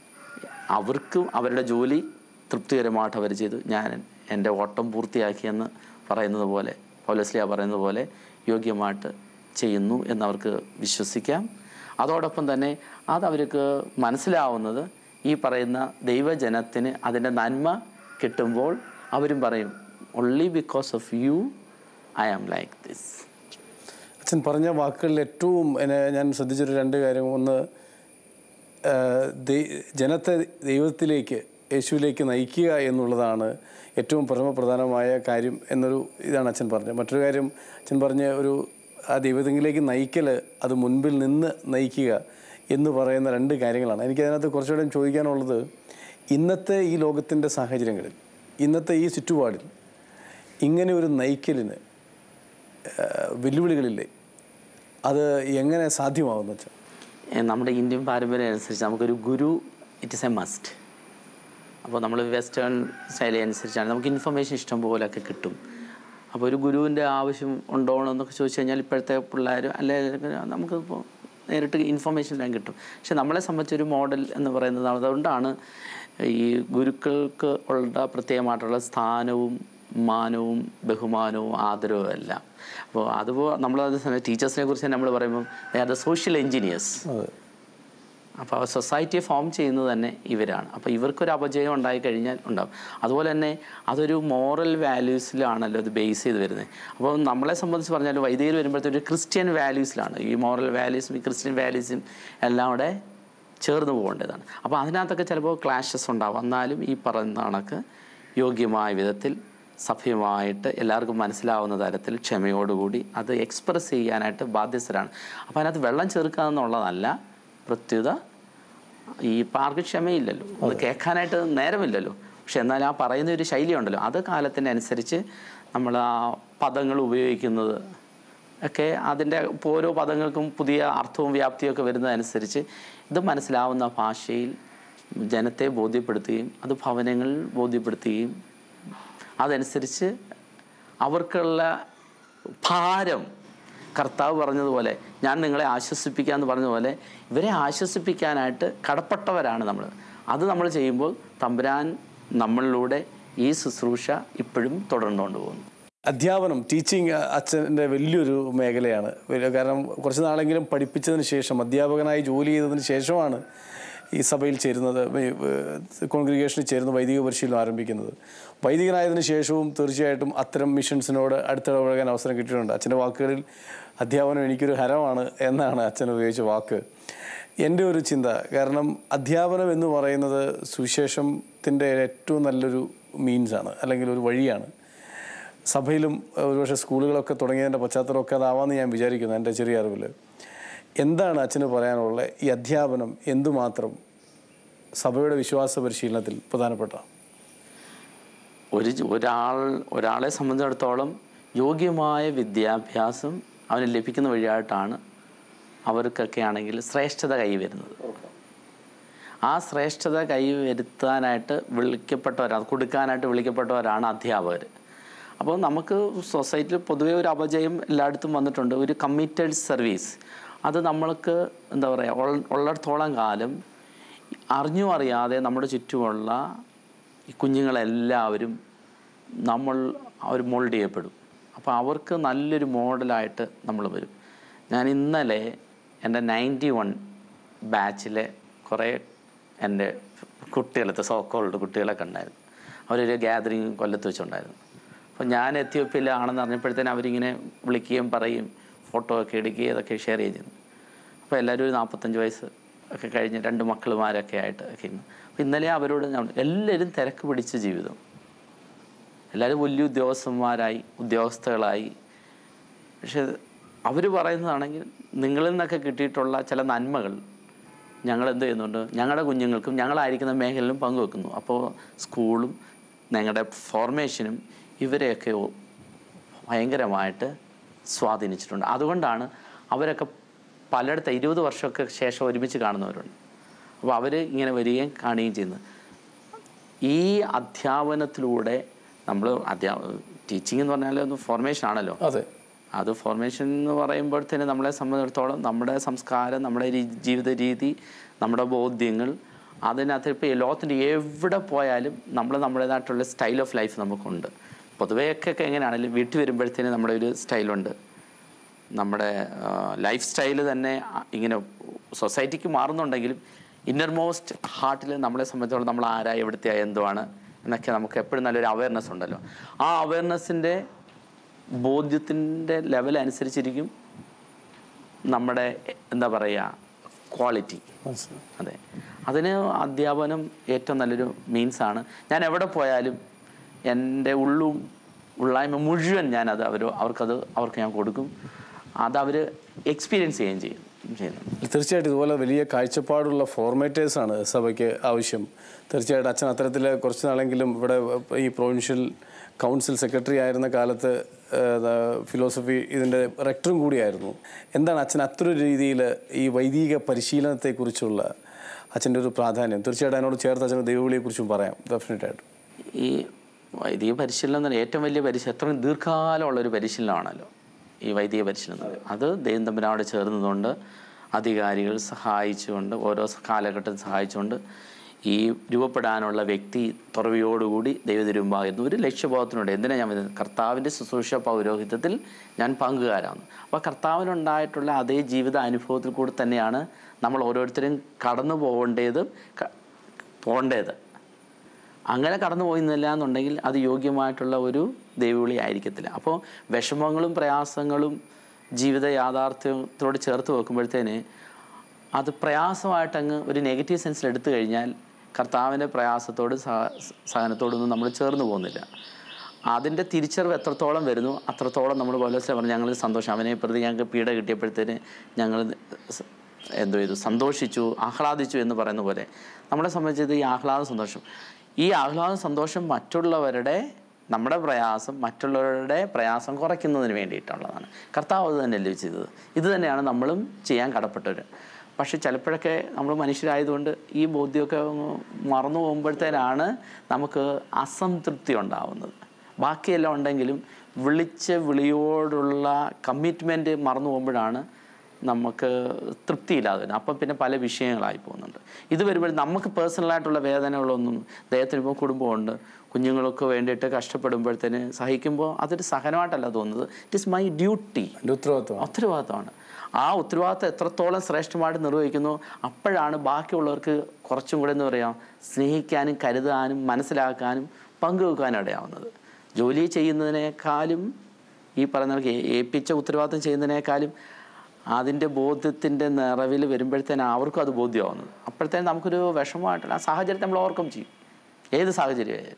അവർക്കും അവരുടെ ജോലി തൃപ്തികരമായിട്ട് അവർ ചെയ്തു ഞാൻ എൻ്റെ ഓട്ടം പൂർത്തിയാക്കിയെന്ന് പറയുന്നത് പോലെ പൗലസ്ലിയ പറയുന്നത് പോലെ യോഗ്യമായിട്ട് ചെയ്യുന്നു എന്നവർക്ക് വിശ്വസിക്കാം അതോടൊപ്പം തന്നെ അതവർക്ക് മനസ്സിലാവുന്നത് ഈ പറയുന്ന ദൈവജനത്തിന് അതിൻ്റെ നന്മ കിട്ടുമ്പോൾ അവരും പറയും only because of you I am like this അച്ഛൻ പറഞ്ഞ വാക്കുകളിൽ ഏറ്റവും എന്നെ ഞാൻ ശ്രദ്ധിച്ചൊരു രണ്ട് കാര്യം ഒന്ന് ആ, ദൈ- ജനത്തെ ദൈവത്തിലേക്ക് യേശുവിലേക്ക് നയിക്കുക എന്നുള്ളതാണ് ഏറ്റവും പരമപ്രധാനമായ കാര്യം എന്നൊരു ഇതാണ് അച്ഛൻ പറഞ്ഞത് മറ്റൊരു കാര്യം അച്ഛൻ പറഞ്ഞ ഒരു ആ ദൈവത്തിലേക്ക് നയിക്കൽ അത് മുൻപിൽ നിന്ന് നയിക്കുക എന്ന് പറയുന്ന രണ്ട് കാര്യങ്ങളാണ് എനിക്കതിനകത്ത് കുറച്ചുകൂടെ ചോദിക്കാനുള്ളത് ഇന്നത്തെ ഈ ലോകത്തിൻ്റെ സാഹചര്യങ്ങളിൽ ഇന്നത്തെ ഈ ചുറ്റുപാടിൽ ഇങ്ങനെ ഒരു നയിക്കലിന് ആ, വെല്ലുവിളികളില്ലേ അത് എങ്ങനെ സാധ്യമാകുന്നു വെച്ചാൽ ഏ, നമ്മുടെ ഇന്ത്യൻ പാരമ്പര്യം അനുസരിച്ച് നമുക്കൊരു ഗുരു ഇറ്റ് ഇസ് എ മസ്റ്റ് അപ്പോൾ നമ്മൾ വെസ്റ്റേൺ സ്റ്റൈൽ അനുസരിച്ചാണ് നമുക്ക് ഇൻഫർമേഷൻ ഇഷ്ടം പോലെയൊക്കെ കിട്ടും അപ്പോൾ ഒരു ഗുരുവിൻ്റെ ആവശ്യം ഉണ്ടോ എന്നൊക്കെ ചോദിച്ചു കഴിഞ്ഞാൽ ഇപ്പോഴത്തെ പിള്ളേർ അല്ലെ നമുക്കിപ്പോൾ നേരിട്ട് ഇൻഫർമേഷൻ എല്ലാം കിട്ടും പക്ഷെ നമ്മളെ സംബന്ധിച്ചൊരു മോഡൽ എന്ന് പറയുന്നത് അതുകൊണ്ടാണ് ഈ ഗുരുക്കൾക്ക് ഉള്ള പ്രത്യേകമായിട്ടുള്ള സ്ഥാനവും മാനവും ബഹുമാനവും ആദരവും എല്ലാം അപ്പോൾ അതുപോലെ നമ്മളത് ടീച്ചേഴ്സിനെ കുറിച്ച് നമ്മൾ പറയുമ്പോൾ they are the social engineers അതെ അപ്പോൾ ആ സൊസൈറ്റിയെ ഫോം ചെയ്യുന്നത് തന്നെ ഇവരാണ് അപ്പോൾ ഇവർക്കൊരു അപജയം ഉണ്ടായി കഴിഞ്ഞാൽ ഉണ്ടാവും അതുപോലെ തന്നെ അതൊരു മോറൽ വാല്യൂസിലാണല്ലോ അത് ബേസ് ചെയ്ത് വരുന്നത് അപ്പോൾ നമ്മളെ സംബന്ധിച്ച് പറഞ്ഞാൽ വൈദികർ വരുമ്പോഴത്തേക്ക് ഒരു ക്രിസ്ത്യൻ വാല്യൂസിലാണ് ഈ മോറൽ വാല്യൂസും ഈ ക്രിസ്ത്യൻ വാല്യൂസും എല്ലാം കൂടെ ചേർന്ന് പോകേണ്ടതാണ് അപ്പോൾ അതിനകത്തൊക്കെ ചിലപ്പോൾ ക്ലാഷസ് ഉണ്ടാവും എന്നാലും ഈ പറയുന്ന കണക്ക് യോഗ്യമായ വിധത്തിൽ സഭ്യമായിട്ട് എല്ലാവർക്കും മനസ്സിലാവുന്ന തരത്തിൽ ക്ഷമയോടുകൂടി അത് എക്സ്പ്രസ് ചെയ്യാനായിട്ട് ബാധ്യസ്ഥരാണ് അപ്പോൾ അതിനകത്ത് വെള്ളം ചേർക്കുക എന്നുള്ളതല്ല പ്രത്യുത ഈ പാർക്ക് ക്ഷമയില്ലല്ലോ അത് കേൾക്കാനായിട്ട് നേരമില്ലല്ലോ പക്ഷെ എന്നാൽ ആ പറയുന്ന ഒരു ശൈലി ഉണ്ടല്ലോ അത് കാലത്തിൻ്റെ അനുസരിച്ച് നമ്മൾ ആ പദങ്ങൾ ഉപയോഗിക്കുന്നത് ഒക്കെ അതിൻ്റെ ഇപ്പോൾ ഓരോ പദങ്ങൾക്കും പുതിയ അർത്ഥവും വ്യാപ്തിയും ഒക്കെ വരുന്നതനുസരിച്ച് ഇത് മനസ്സിലാവുന്ന ഭാഷയിൽ ജനത്തെ ബോധ്യപ്പെടുത്തുകയും അത് ഭവനങ്ങളിൽ ബോധ്യപ്പെടുത്തുകയും അതനുസരിച്ച് അവർക്കുള്ള ഭാരം കർത്താവ് പറഞ്ഞതുപോലെ ഞാൻ നിങ്ങളെ ആശ്വസിപ്പിക്കുക എന്ന് പറഞ്ഞതുപോലെ ഇവരെ ആശ്വസിപ്പിക്കാനായിട്ട് കടപ്പെട്ടവരാണ് നമ്മൾ അത് നമ്മൾ ചെയ്യുമ്പോൾ തമ്പുരാൻ നമ്മളിലൂടെ ഈ ശുശ്രൂഷ ഇപ്പോഴും തുടർന്നുകൊണ്ട് പോകുന്നു അധ്യാപനം ടീച്ചിങ് അച്ഛൻ്റെ വലിയൊരു മേഖലയാണ് വലിയ- കാരണം കുറച്ച് നാളെങ്കിലും പഠിപ്പിച്ചതിന് ശേഷം അധ്യാപകനായി ജോലി ചെയ്തതിന് ശേഷമാണ് ഈ സഭയിൽ ചേരുന്നത് കോൺഗ്രിഗേഷനിൽ ചേരുന്ന വൈദിക പരിശീലനം ആരംഭിക്കുന്നത് വൈദികനായതിനു ശേഷവും തീർച്ചയായിട്ടും അത്തരം മിഷൻസിനോട് അടുത്തിടപഴകാൻ അവസരം കിട്ടിയിട്ടുണ്ട് അച്ഛൻ്റെ വാക്കുകളിൽ അധ്യാപനം എനിക്കൊരു ഹരമാണ് എന്നാണ് അച്ഛൻ ഉപയോഗിച്ച വാക്ക് എൻ്റെ ഒരു ചിന്ത കാരണം അധ്യാപനം എന്ന് പറയുന്നത് സുവിശേഷത്തിൻ്റെ ഏറ്റവും നല്ലൊരു മീൻസാണ് അല്ലെങ്കിൽ ഒരു വഴിയാണ് സഭയിലും ഏഹ്, ഒരുപക്ഷെ സ്കൂളുകളൊക്കെ തുടങ്ങിയതിൻ്റെ പശ്ചാത്തലമൊക്കെ അതാവാമെന്ന് ഞാൻ വിചാരിക്കുന്നു എൻ്റെ ചെറിയ അറിവിൽ എന്താണ് അച്ഛന് പറയാനുള്ളത് ഈ അധ്യാപനം എന്തുമാത്രം സഭയുടെ വിശ്വാസ പരിശീലനത്തിൽ പ്രധാനപ്പെട്ട ഒരു ജ- ഒരാൾ ഒരാളെ സംബന്ധിച്ചിടത്തോളം യോഗ്യമായ വിദ്യാഭ്യാസം അവന് ലഭിക്കുന്ന വഴിയായിട്ടാണ് അവർക്കൊക്കെ ആണെങ്കിൽ ശ്രേഷ്ഠത കൈവരുന്നത് ആ ശ്രേഷ്ഠത കൈവരുത്താനായിട്ട് വിളിക്കപ്പെട്ടവരാണ് കൊടുക്കാനായിട്ട് വിളിക്കപ്പെട്ടവരാണ് അധ്യാപകർ അപ്പോൾ നമുക്ക് സൊസൈറ്റിയിൽ പൊതുവേ ഒരു അപജയം എല്ലായിടത്തും വന്നിട്ടുണ്ട് ഒരു കമ്മിറ്റഡ് സർവീസ് അത് നമ്മൾക്ക് എന്താ പറയുക ഉള്ള- ഉള്ളിടത്തോളം കാലം അറിഞ്ഞും അറിയാതെ നമ്മുടെ ചുറ്റുമുള്ള ഈ കുഞ്ഞുങ്ങളെല്ലാവരും നമ്മൾ അവർ മോൾഡ് ചെയ്യപ്പെടും അപ്പോൾ അവർക്ക് നല്ലൊരു മോഡലായിട്ട് നമ്മൾ വരും ഞാൻ ഇന്നലെ എൻ്റെ നയൻറ്റി വൺ ബാച്ചിലെ കുറേ എൻ്റെ കുട്ടികളത്തെ സോക്കോൾഡ് കുട്ടികളെ കണ്ടായിരുന്നു അവരൊരു ഗ്യാതറിങ് കൊല്ലത്ത് വെച്ചുണ്ടായിരുന്നു അപ്പോൾ ഞാൻ എത്യോപ്യയിലാണെന്ന് അറിഞ്ഞപ്പോഴത്തേനും അവരിങ്ങനെ വിളിക്കുകയും പറയും ഫോട്ടോ ഒക്കെ എടുക്കുകയും അതൊക്കെ ഷെയർ ചെയ്യുന്നു അപ്പോൾ എല്ലാവരും ഒരു നാൽപ്പത്തഞ്ച് വയസ്സ് ഒക്കെ കഴിഞ്ഞ് രണ്ട് മക്കളുമാരൊക്കെ ആയിട്ട് ഒക്കെ ഇന്ന് അപ്പോൾ ഇന്നലെ അവരോട് ഞാൻ എല്ലാവരും തിരക്ക് പിടിച്ച ജീവിതം എല്ലാവരും വലിയ ഉദ്യോഗസ്ഥന്മാരായി ഉദ്യോഗസ്ഥകളായി പക്ഷെ അവർ പറയുന്നതാണെങ്കിൽ നിങ്ങളിൽ നിന്നൊക്കെ കിട്ടിയിട്ടുള്ള ചില നന്മകൾ ഞങ്ങൾ എന്ത് ചെയ്യുന്നുണ്ട് ഞങ്ങളുടെ കുഞ്ഞുങ്ങൾക്കും ഞങ്ങളായിരിക്കുന്ന മേഖലയിലും പങ്കുവെക്കുന്നു അപ്പോൾ സ്കൂളും ഞങ്ങളുടെ ഫോർമേഷനും ഇവരെയൊക്കെ ഒ- ഭയങ്കരമായിട്ട് സ്വാധീനിച്ചിട്ടുണ്ട് അതുകൊണ്ടാണ് അവരൊക്കെ പലയിടത്ത് ഇരുപത് വർഷമൊക്കെ ശേഷം ഒരുമിച്ച് കാണുന്നവരുണ്ട് അപ്പോൾ അവർ ഇങ്ങനെ വരികയും കാണുകയും ചെയ്യുന്നത് ഈ അധ്യാപനത്തിലൂടെ നമ്മൾ അധ്യാ ടീച്ചിങ് എന്ന് പറഞ്ഞാൽ ഒന്ന് ഫോർമേഷൻ ആണല്ലോ അതെ അത് ഫോർമേഷൻ എന്ന് പറയുമ്പോഴത്തേന് നമ്മളെ സംബന്ധിച്ചിടത്തോളം നമ്മുടെ സംസ്കാരം നമ്മുടെ രീ- ജീവിത രീതി നമ്മുടെ ബോധ്യങ്ങൾ അതിനകത്ത് ഇപ്പോൾ ഈ ലോകത്തിൻ്റെ എവിടെ പോയാലും നമ്മൾ നമ്മുടേതായിട്ടുള്ള സ്റ്റൈൽ ഓഫ് ലൈഫ് നമുക്കുണ്ട് പൊതുവെയൊക്കെ എങ്ങനെയാണെങ്കിലും വീട്ടിൽ വരുമ്പോഴത്തേന് നമ്മുടെ ഒരു സ്റ്റൈലുണ്ട് നമ്മുടെ ലൈഫ് സ്റ്റൈല് തന്നെ അ- ഇങ്ങനെ സൊസൈറ്റിക്ക് മാറുന്നുണ്ടെങ്കിലും ഇന്നർമോസ്റ്റ് ഹാർട്ടിൽ നമ്മളെ സംബന്ധിച്ചോളം നമ്മൾ ആരാ എവിടുത്തെ എന്തുവാണ് എന്നൊക്കെ നമുക്ക് എപ്പോഴും നല്ലൊരു അവയർനെസ് ഉണ്ടല്ലോ ആ അവയർനെസ്സിൻ്റെ ബോധ്യത്തിൻ്റെ ലെവൽ അനുസരിച്ചിരിക്കും നമ്മുടെ എന്താ പറയുക ക്വാളിറ്റി മനസ്സിലായി അതെ അതിന് അധ്യാപനം ഏറ്റവും നല്ലൊരു മീൻസാണ് ഞാൻ എവിടെ പോയാലും എൻ്റെ ഉള്ളും ഉള്ളായ്മ മുഴുവൻ ഞാനത് അവർ അവർക്കത് അവർക്ക് ഞാൻ കൊടുക്കും അതവർ എക്സ്പീരിയൻസ് ചെയ്യുകയും ചെയ്യും ചെയ്യുന്നു തീർച്ചയായിട്ടും ഇതുപോലെ വലിയ കാഴ്ചപ്പാടുള്ള ഫോർമേറ്റേഴ്സാണ് സഭയ്ക്ക് ആവശ്യം തീർച്ചയായിട്ടും അച്ഛൻ അത്തരത്തിൽ കുറച്ച് നാളെങ്കിലും ഇവിടെ ഈ പ്രൊവിൻഷ്യൽ കൗൺസിൽ സെക്രട്ടറി ആയിരുന്ന കാലത്ത് ഫിലോസഫി ഇതിൻ്റെ റെക്ടറും കൂടിയായിരുന്നു എന്താണ് അച്ഛൻ അത്തരൊരു രീതിയിൽ ഈ വൈദിക പരിശീലനത്തെക്കുറിച്ചുള്ള അച്ഛൻ്റെ ഒരു പ്രാധാന്യം തീർച്ചയായിട്ടും അതിനോട് ചേർത്ത് അച്ഛൻ്റെ ദൈവവിളിയെക്കുറിച്ചും പറയാം ഡെഫിനറ്റായിട്ടും ഈ വൈദിക പരിശീലനം എന്ന് പറഞ്ഞാൽ ഏറ്റവും വലിയ പരിശീലനം എത്രയും ദീർഘകാലമുള്ളൊരു പരിശീലനമാണല്ലോ ഈ വൈദിക പരിശീലനം എന്ന് പറയുന്നത് അത് ദൈവം തമ്മിനോട് ചേർന്നതുകൊണ്ട് അധികാരികൾ സഹായിച്ചുകൊണ്ട് ഓരോ കാലഘട്ടം സഹായിച്ചുകൊണ്ട് ഈ രൂപപ്പെടാനുള്ള വ്യക്തി തുറവിയോടുകൂടി ദൈവതിരുമ്പാകുന്നു ഒരു ലക്ഷ്യബോധത്തിനുണ്ട് എന്തിനാ ഞാൻ പറയുന്നത് കർത്താവിൻ്റെ ശുശ്രൂഷ പൗരോഹിത്യത്തിൽ ഞാൻ പങ്കുകാരാണ് അപ്പോൾ കർത്താവിനുണ്ടായിട്ടുള്ള അതേ ജീവിത അനുഭവത്തിൽ കൂടി തന്നെയാണ് നമ്മൾ ഓരോരുത്തരും കടന്നു പോകേണ്ടത് ക- പോകേണ്ടത് അങ്ങനെ കടന്നു പോയിന്നില്ല എന്നുണ്ടെങ്കിൽ അത് യോഗ്യമായിട്ടുള്ള ഒരു ദൈവവിളി ആയിരിക്കത്തില്ല അപ്പോൾ വിഷമങ്ങളും പ്രയാസങ്ങളും ജീവിത യാഥാർത്ഥ്യത്തോട് ചേർത്ത് വെക്കുമ്പോഴത്തേന് അത് പ്രയാസമായിട്ടങ്ങ് ഒരു നെഗറ്റീവ് സെൻസിൽ എടുത്തു കഴിഞ്ഞാൽ കർത്താവിൻ്റെ പ്രയാസത്തോട് സഹ സഹനത്തോടൊന്നും നമ്മൾ ചേർന്ന് പോകുന്നില്ല അതിൻ്റെ തിരിച്ചറിവ് എത്രത്തോളം വരുന്നു അത്രത്തോളം നമ്മൾ പോലീസിലെ പറഞ്ഞു ഞങ്ങൾ സന്തോഷം അവനെ പ്രതി ഞങ്ങൾക്ക് പീഡ കിട്ടിയപ്പോഴത്തേന് ഞങ്ങൾ സ- എന്തോ ചെയ്തു സന്തോഷിച്ചു ആഹ്ലാദിച്ചു എന്ന് പറയുന്ന പോലെ നമ്മളെ സംബന്ധിച്ചത് ഈ ആഹ്ലാദ സന്തോഷം ഈ ആഹ്ലാദ സന്തോഷം മറ്റുള്ളവരുടെ നമ്മുടെ പ്രയാസം മറ്റുള്ളവരുടെ പ്രയാസം കുറയ്ക്കുന്നതിന് വേണ്ടിയിട്ടുള്ളതാണ് കർത്താവ് അത് തന്നെയല്ലേ ചെയ്തത് ഇത് തന്നെയാണ് നമ്മളും ചെയ്യാൻ കടപ്പെട്ടവർ പക്ഷെ ചിലപ്പോഴൊക്കെ നമ്മൾ മനുഷ്യരായതുകൊണ്ട് ഈ ബോധ്യമൊക്കെ അങ്ങ് മറന്നു പോകുമ്പോഴത്തേനാണ് നമുക്ക് അസംതൃപ്തി ഉണ്ടാവുന്നത് ബാക്കിയെല്ലാം ഉണ്ടെങ്കിലും വിളിച്ച വിളിയോടുള്ള കമ്മിറ്റ്മെൻറ്റ് മറന്നു പോകുമ്പോഴാണ് നമുക്ക് തൃപ്തിയില്ലാതെ വരുന്നത് അപ്പം പിന്നെ പല വിഷയങ്ങളായി പോകുന്നുണ്ട് ഇത് വരുമ്പോൾ നമുക്ക് പേഴ്സണലായിട്ടുള്ള വേദനകളൊന്നും ദൈവത്തിന് ഇപ്പോൾ കുടുംബമുണ്ട് കുഞ്ഞുങ്ങൾക്ക് വേണ്ടിയിട്ട് കഷ്ടപ്പെടുമ്പോഴത്തേന് സഹിക്കുമ്പോൾ അതൊരു സഹനമായിട്ടല്ല തോന്നുന്നത് ഇറ്റ് ഇസ് മൈ ഡ്യൂട്ടി എൻ്റെ ഉത്തരവാദിത്വമാണ് ഉത്തരവാദിത്തമാണ് ആ ഉത്തരവാദിത്തം എത്രത്തോളം ശ്രേഷ്ഠമായിട്ട് നിർവഹിക്കുന്നു അപ്പോഴാണ് ബാക്കിയുള്ളവർക്ക് കുറച്ചും കൂടെ എന്ന് പറയാം സ്നേഹിക്കാനും കരുതാനും മനസ്സിലാക്കാനും പങ്കുവെക്കാനും ഇടയാവുന്നത് ജോലി ചെയ്യുന്നതിനേക്കാളും ഈ പറയുന്ന കണക്ക് ഏൽപ്പിച്ച ഉത്തരവാദിത്തം ചെയ്യുന്നതിനേക്കാളും അതിൻ്റെ ബോധ്യത്തിൻ്റെ നിറവിൽ വരുമ്പോഴത്തേനും അവർക്കും അത് ബോധ്യമാവുന്നത് അപ്പോഴത്തേനും നമുക്കൊരു വിഷമമായിട്ടുള്ള ആ സാഹചര്യത്തെ നമ്മൾ ഓവർകം ചെയ്യും ഏത് സാഹചര്യമായാലും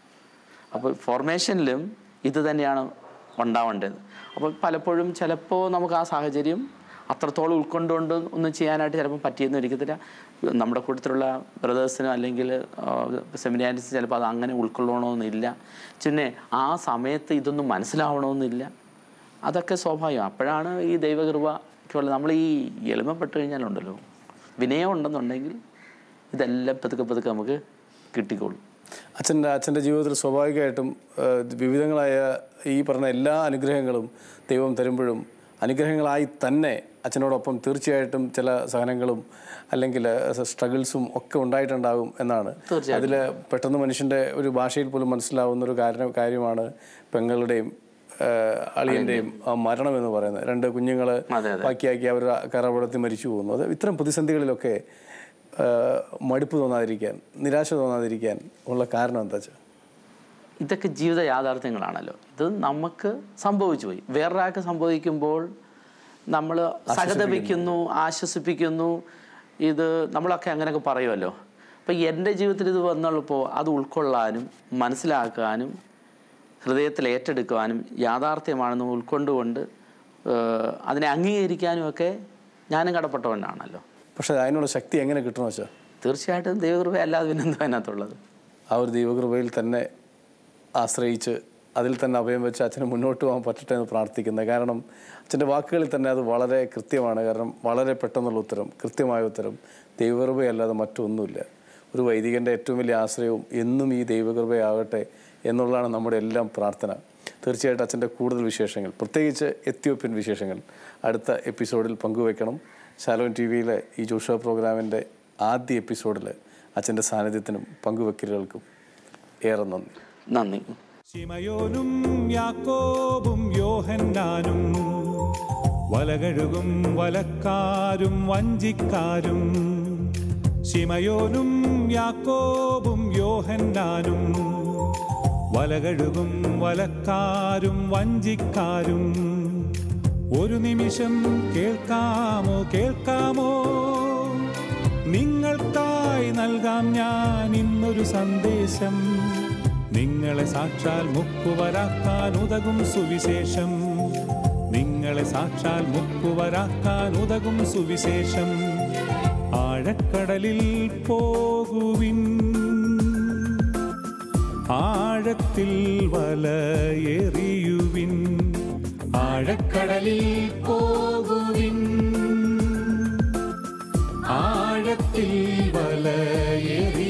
അപ്പോൾ ഫോർമേഷനിലും ഇത് തന്നെയാണ് ഉണ്ടാവേണ്ടത് അപ്പോൾ പലപ്പോഴും ചിലപ്പോൾ നമുക്ക് ആ സാഹചര്യം അത്രത്തോളം ഉൾക്കൊണ്ടുകൊണ്ട് ഒന്നും ചെയ്യാനായിട്ട് ചിലപ്പോൾ പറ്റിയെന്ന് ഒരിക്കത്തില്ല നമ്മുടെ കൂട്ടത്തിലുള്ള ബ്രദേഴ്സിനോ അല്ലെങ്കിൽ സെമിനാരിസ് ചിലപ്പോൾ അത് അങ്ങനെ ഉൾക്കൊള്ളണമെന്നില്ല പിന്നെ ആ സമയത്ത് ഇതൊന്നും മനസ്സിലാവണമെന്നില്ല അതൊക്കെ സ്വാഭാവികം അപ്പോഴാണ് ഈ ദൈവകൃപയ്ക്കുള്ള നമ്മൾ ഈ എളിമപ്പെട്ട് കഴിഞ്ഞാലുണ്ടല്ലോ വിനയം ഉണ്ടെന്നുണ്ടെങ്കിൽ ഇതെല്ലാം പതുക്കെ പതുക്കെ നമുക്ക് കിട്ടിക്കോളും അച്ഛൻ്റെ അച്ഛൻ്റെ ജീവിതത്തിൽ സ്വാഭാവികമായിട്ടും ആ, വിവിധങ്ങളായ ഈ പറഞ്ഞ എല്ലാ അനുഗ്രഹങ്ങളും ദൈവം തരുമ്പോഴും അനുഗ്രഹങ്ങളായി തന്നെ അച്ഛനോടൊപ്പം തീർച്ചയായിട്ടും ചില സഹനങ്ങളും അല്ലെങ്കിൽ സ്ട്രഗിൾസും ഒക്കെ ഉണ്ടായിട്ടുണ്ടാകും എന്നാണ് അതിൽ പെട്ടെന്ന് മനുഷ്യൻ്റെ ഒരു ഭാഷയിൽ പോലും മനസ്സിലാവുന്ന ഒരു കാരണം കാര്യമാണ് പെങ്ങളുടെയും ആ, അളിയൻ്റെയും ആ മരണം എന്ന് പറയുന്നത് രണ്ട് കുഞ്ഞുങ്ങൾ അതെ, ബാക്കിയാക്കി അവർ കറപടത്തിൽ മരിച്ചു പോകുന്നു അത് ഇത്തരം പ്രതിസന്ധികളിലൊക്കെ ആ, മടുപ്പ് തോന്നാതിരിക്കാൻ നിരാശ തോന്നാതിരിക്കാൻ ഉള്ള കാരണം എന്താ വെച്ചാൽ ഇതൊക്കെ ജീവിത യാഥാർത്ഥ്യങ്ങളാണല്ലോ ഇത് നമുക്ക് സംഭവിച്ചു പോയി വേറൊരാൾക്ക് സംഭവിക്കുമ്പോൾ നമ്മൾ സഹതപിക്കുന്നു ആശ്വസിപ്പിക്കുന്നു ഇത് നമ്മളൊക്കെ അങ്ങനെയൊക്കെ പറയുമല്ലോ അപ്പം എൻ്റെ ജീവിതത്തിൽ ഇത് വന്നുള്ളപ്പോൾ അത് ഉൾക്കൊള്ളാനും മനസ്സിലാക്കാനും ഹൃദയത്തിൽ ഏറ്റെടുക്കുവാനും യാഥാർത്ഥ്യമാണെന്ന് ഉൾക്കൊണ്ടുകൊണ്ട് ഏഹ്, അതിനെ അംഗീകരിക്കാനും ഒക്കെ ഞാനും കടപ്പെട്ടവനാണല്ലോ പക്ഷേ അതിനുള്ള ശക്തി എങ്ങനെ കിട്ടണമെന്ന് വെച്ചാൽ തീർച്ചയായിട്ടും ദൈവകൃപ അല്ലാതെ പിന്നെന്താ അതിനകത്തുള്ളത് ആ ഒരു ദൈവകൃപയിൽ തന്നെ ആശ്രയിച്ച് അതിൽ തന്നെ അഭയം വെച്ച് അച്ഛന് മുന്നോട്ട് പോകാൻ പറ്റട്ടെ എന്ന് പ്രാർത്ഥിക്കുന്നത് കാരണം അച്ഛൻ്റെ വാക്കുകളിൽ തന്നെ അത് വളരെ കൃത്യമാണ് കാരണം വളരെ പെട്ടെന്നുള്ള ഉത്തരം കൃത്യമായ ഉത്തരം ദൈവകൃപയല്ലാതെ മറ്റൊന്നുമില്ല ഒരു വൈദികൻ്റെ ഏറ്റവും വലിയ ആശ്രയവും എന്നും ഈ ദൈവകൃപയാകട്ടെ എന്നുള്ളതാണ് നമ്മുടെ എല്ലാം പ്രാർത്ഥന തീർച്ചയായിട്ടും അച്ഛൻ്റെ കൂടുതൽ വിശേഷങ്ങൾ പ്രത്യേകിച്ച് എത്യോപ്യൻ വിശേഷങ്ങൾ അടുത്ത എപ്പിസോഡിൽ പങ്കുവെക്കണം ശാലോൻ ടി വിയിലെ ഈ ജോഷ പ്രോഗ്രാമിൻ്റെ ആദ്യ എപ്പിസോഡിൽ അച്ഛൻ്റെ സാന്നിധ്യത്തിനും പങ്കുവെക്കലുകൾക്കും ഏറെ നന്ദി നന്ദി ശിമയോനും യാക്കോബും യോഹന്നാനും വലകഴുകും വലക്കാരും വഞ്ചിക്കാരും ശിമയോനും യാക്കോബും യോഹന്നാനും വലകഴുകും വലക്കാരും വഞ്ചിക്കാരും ഒരു നിമിഷം കേൾക്കാമോ കേൾക്കാമോ നൽകാം ഞാൻ ഇന്നൊരു സന്ദേശം നിങ്ങളെ സാക്ഷാൽ മുക്കുവരാക്കാൻ ഉതകും സുവിശേഷം നിങ്ങളെ സാക്ഷാൽ മുക്കുവരാക്കാൻ ഉതകും സുവിശേഷം ആഴക്കടലിൽ പോകുവിൻ ആഴത്തിൽ വലയെറിയുവിൻ ആഴക്കടലിൽ പോകുവിൻ ആഴത്തിൽ വലയെറി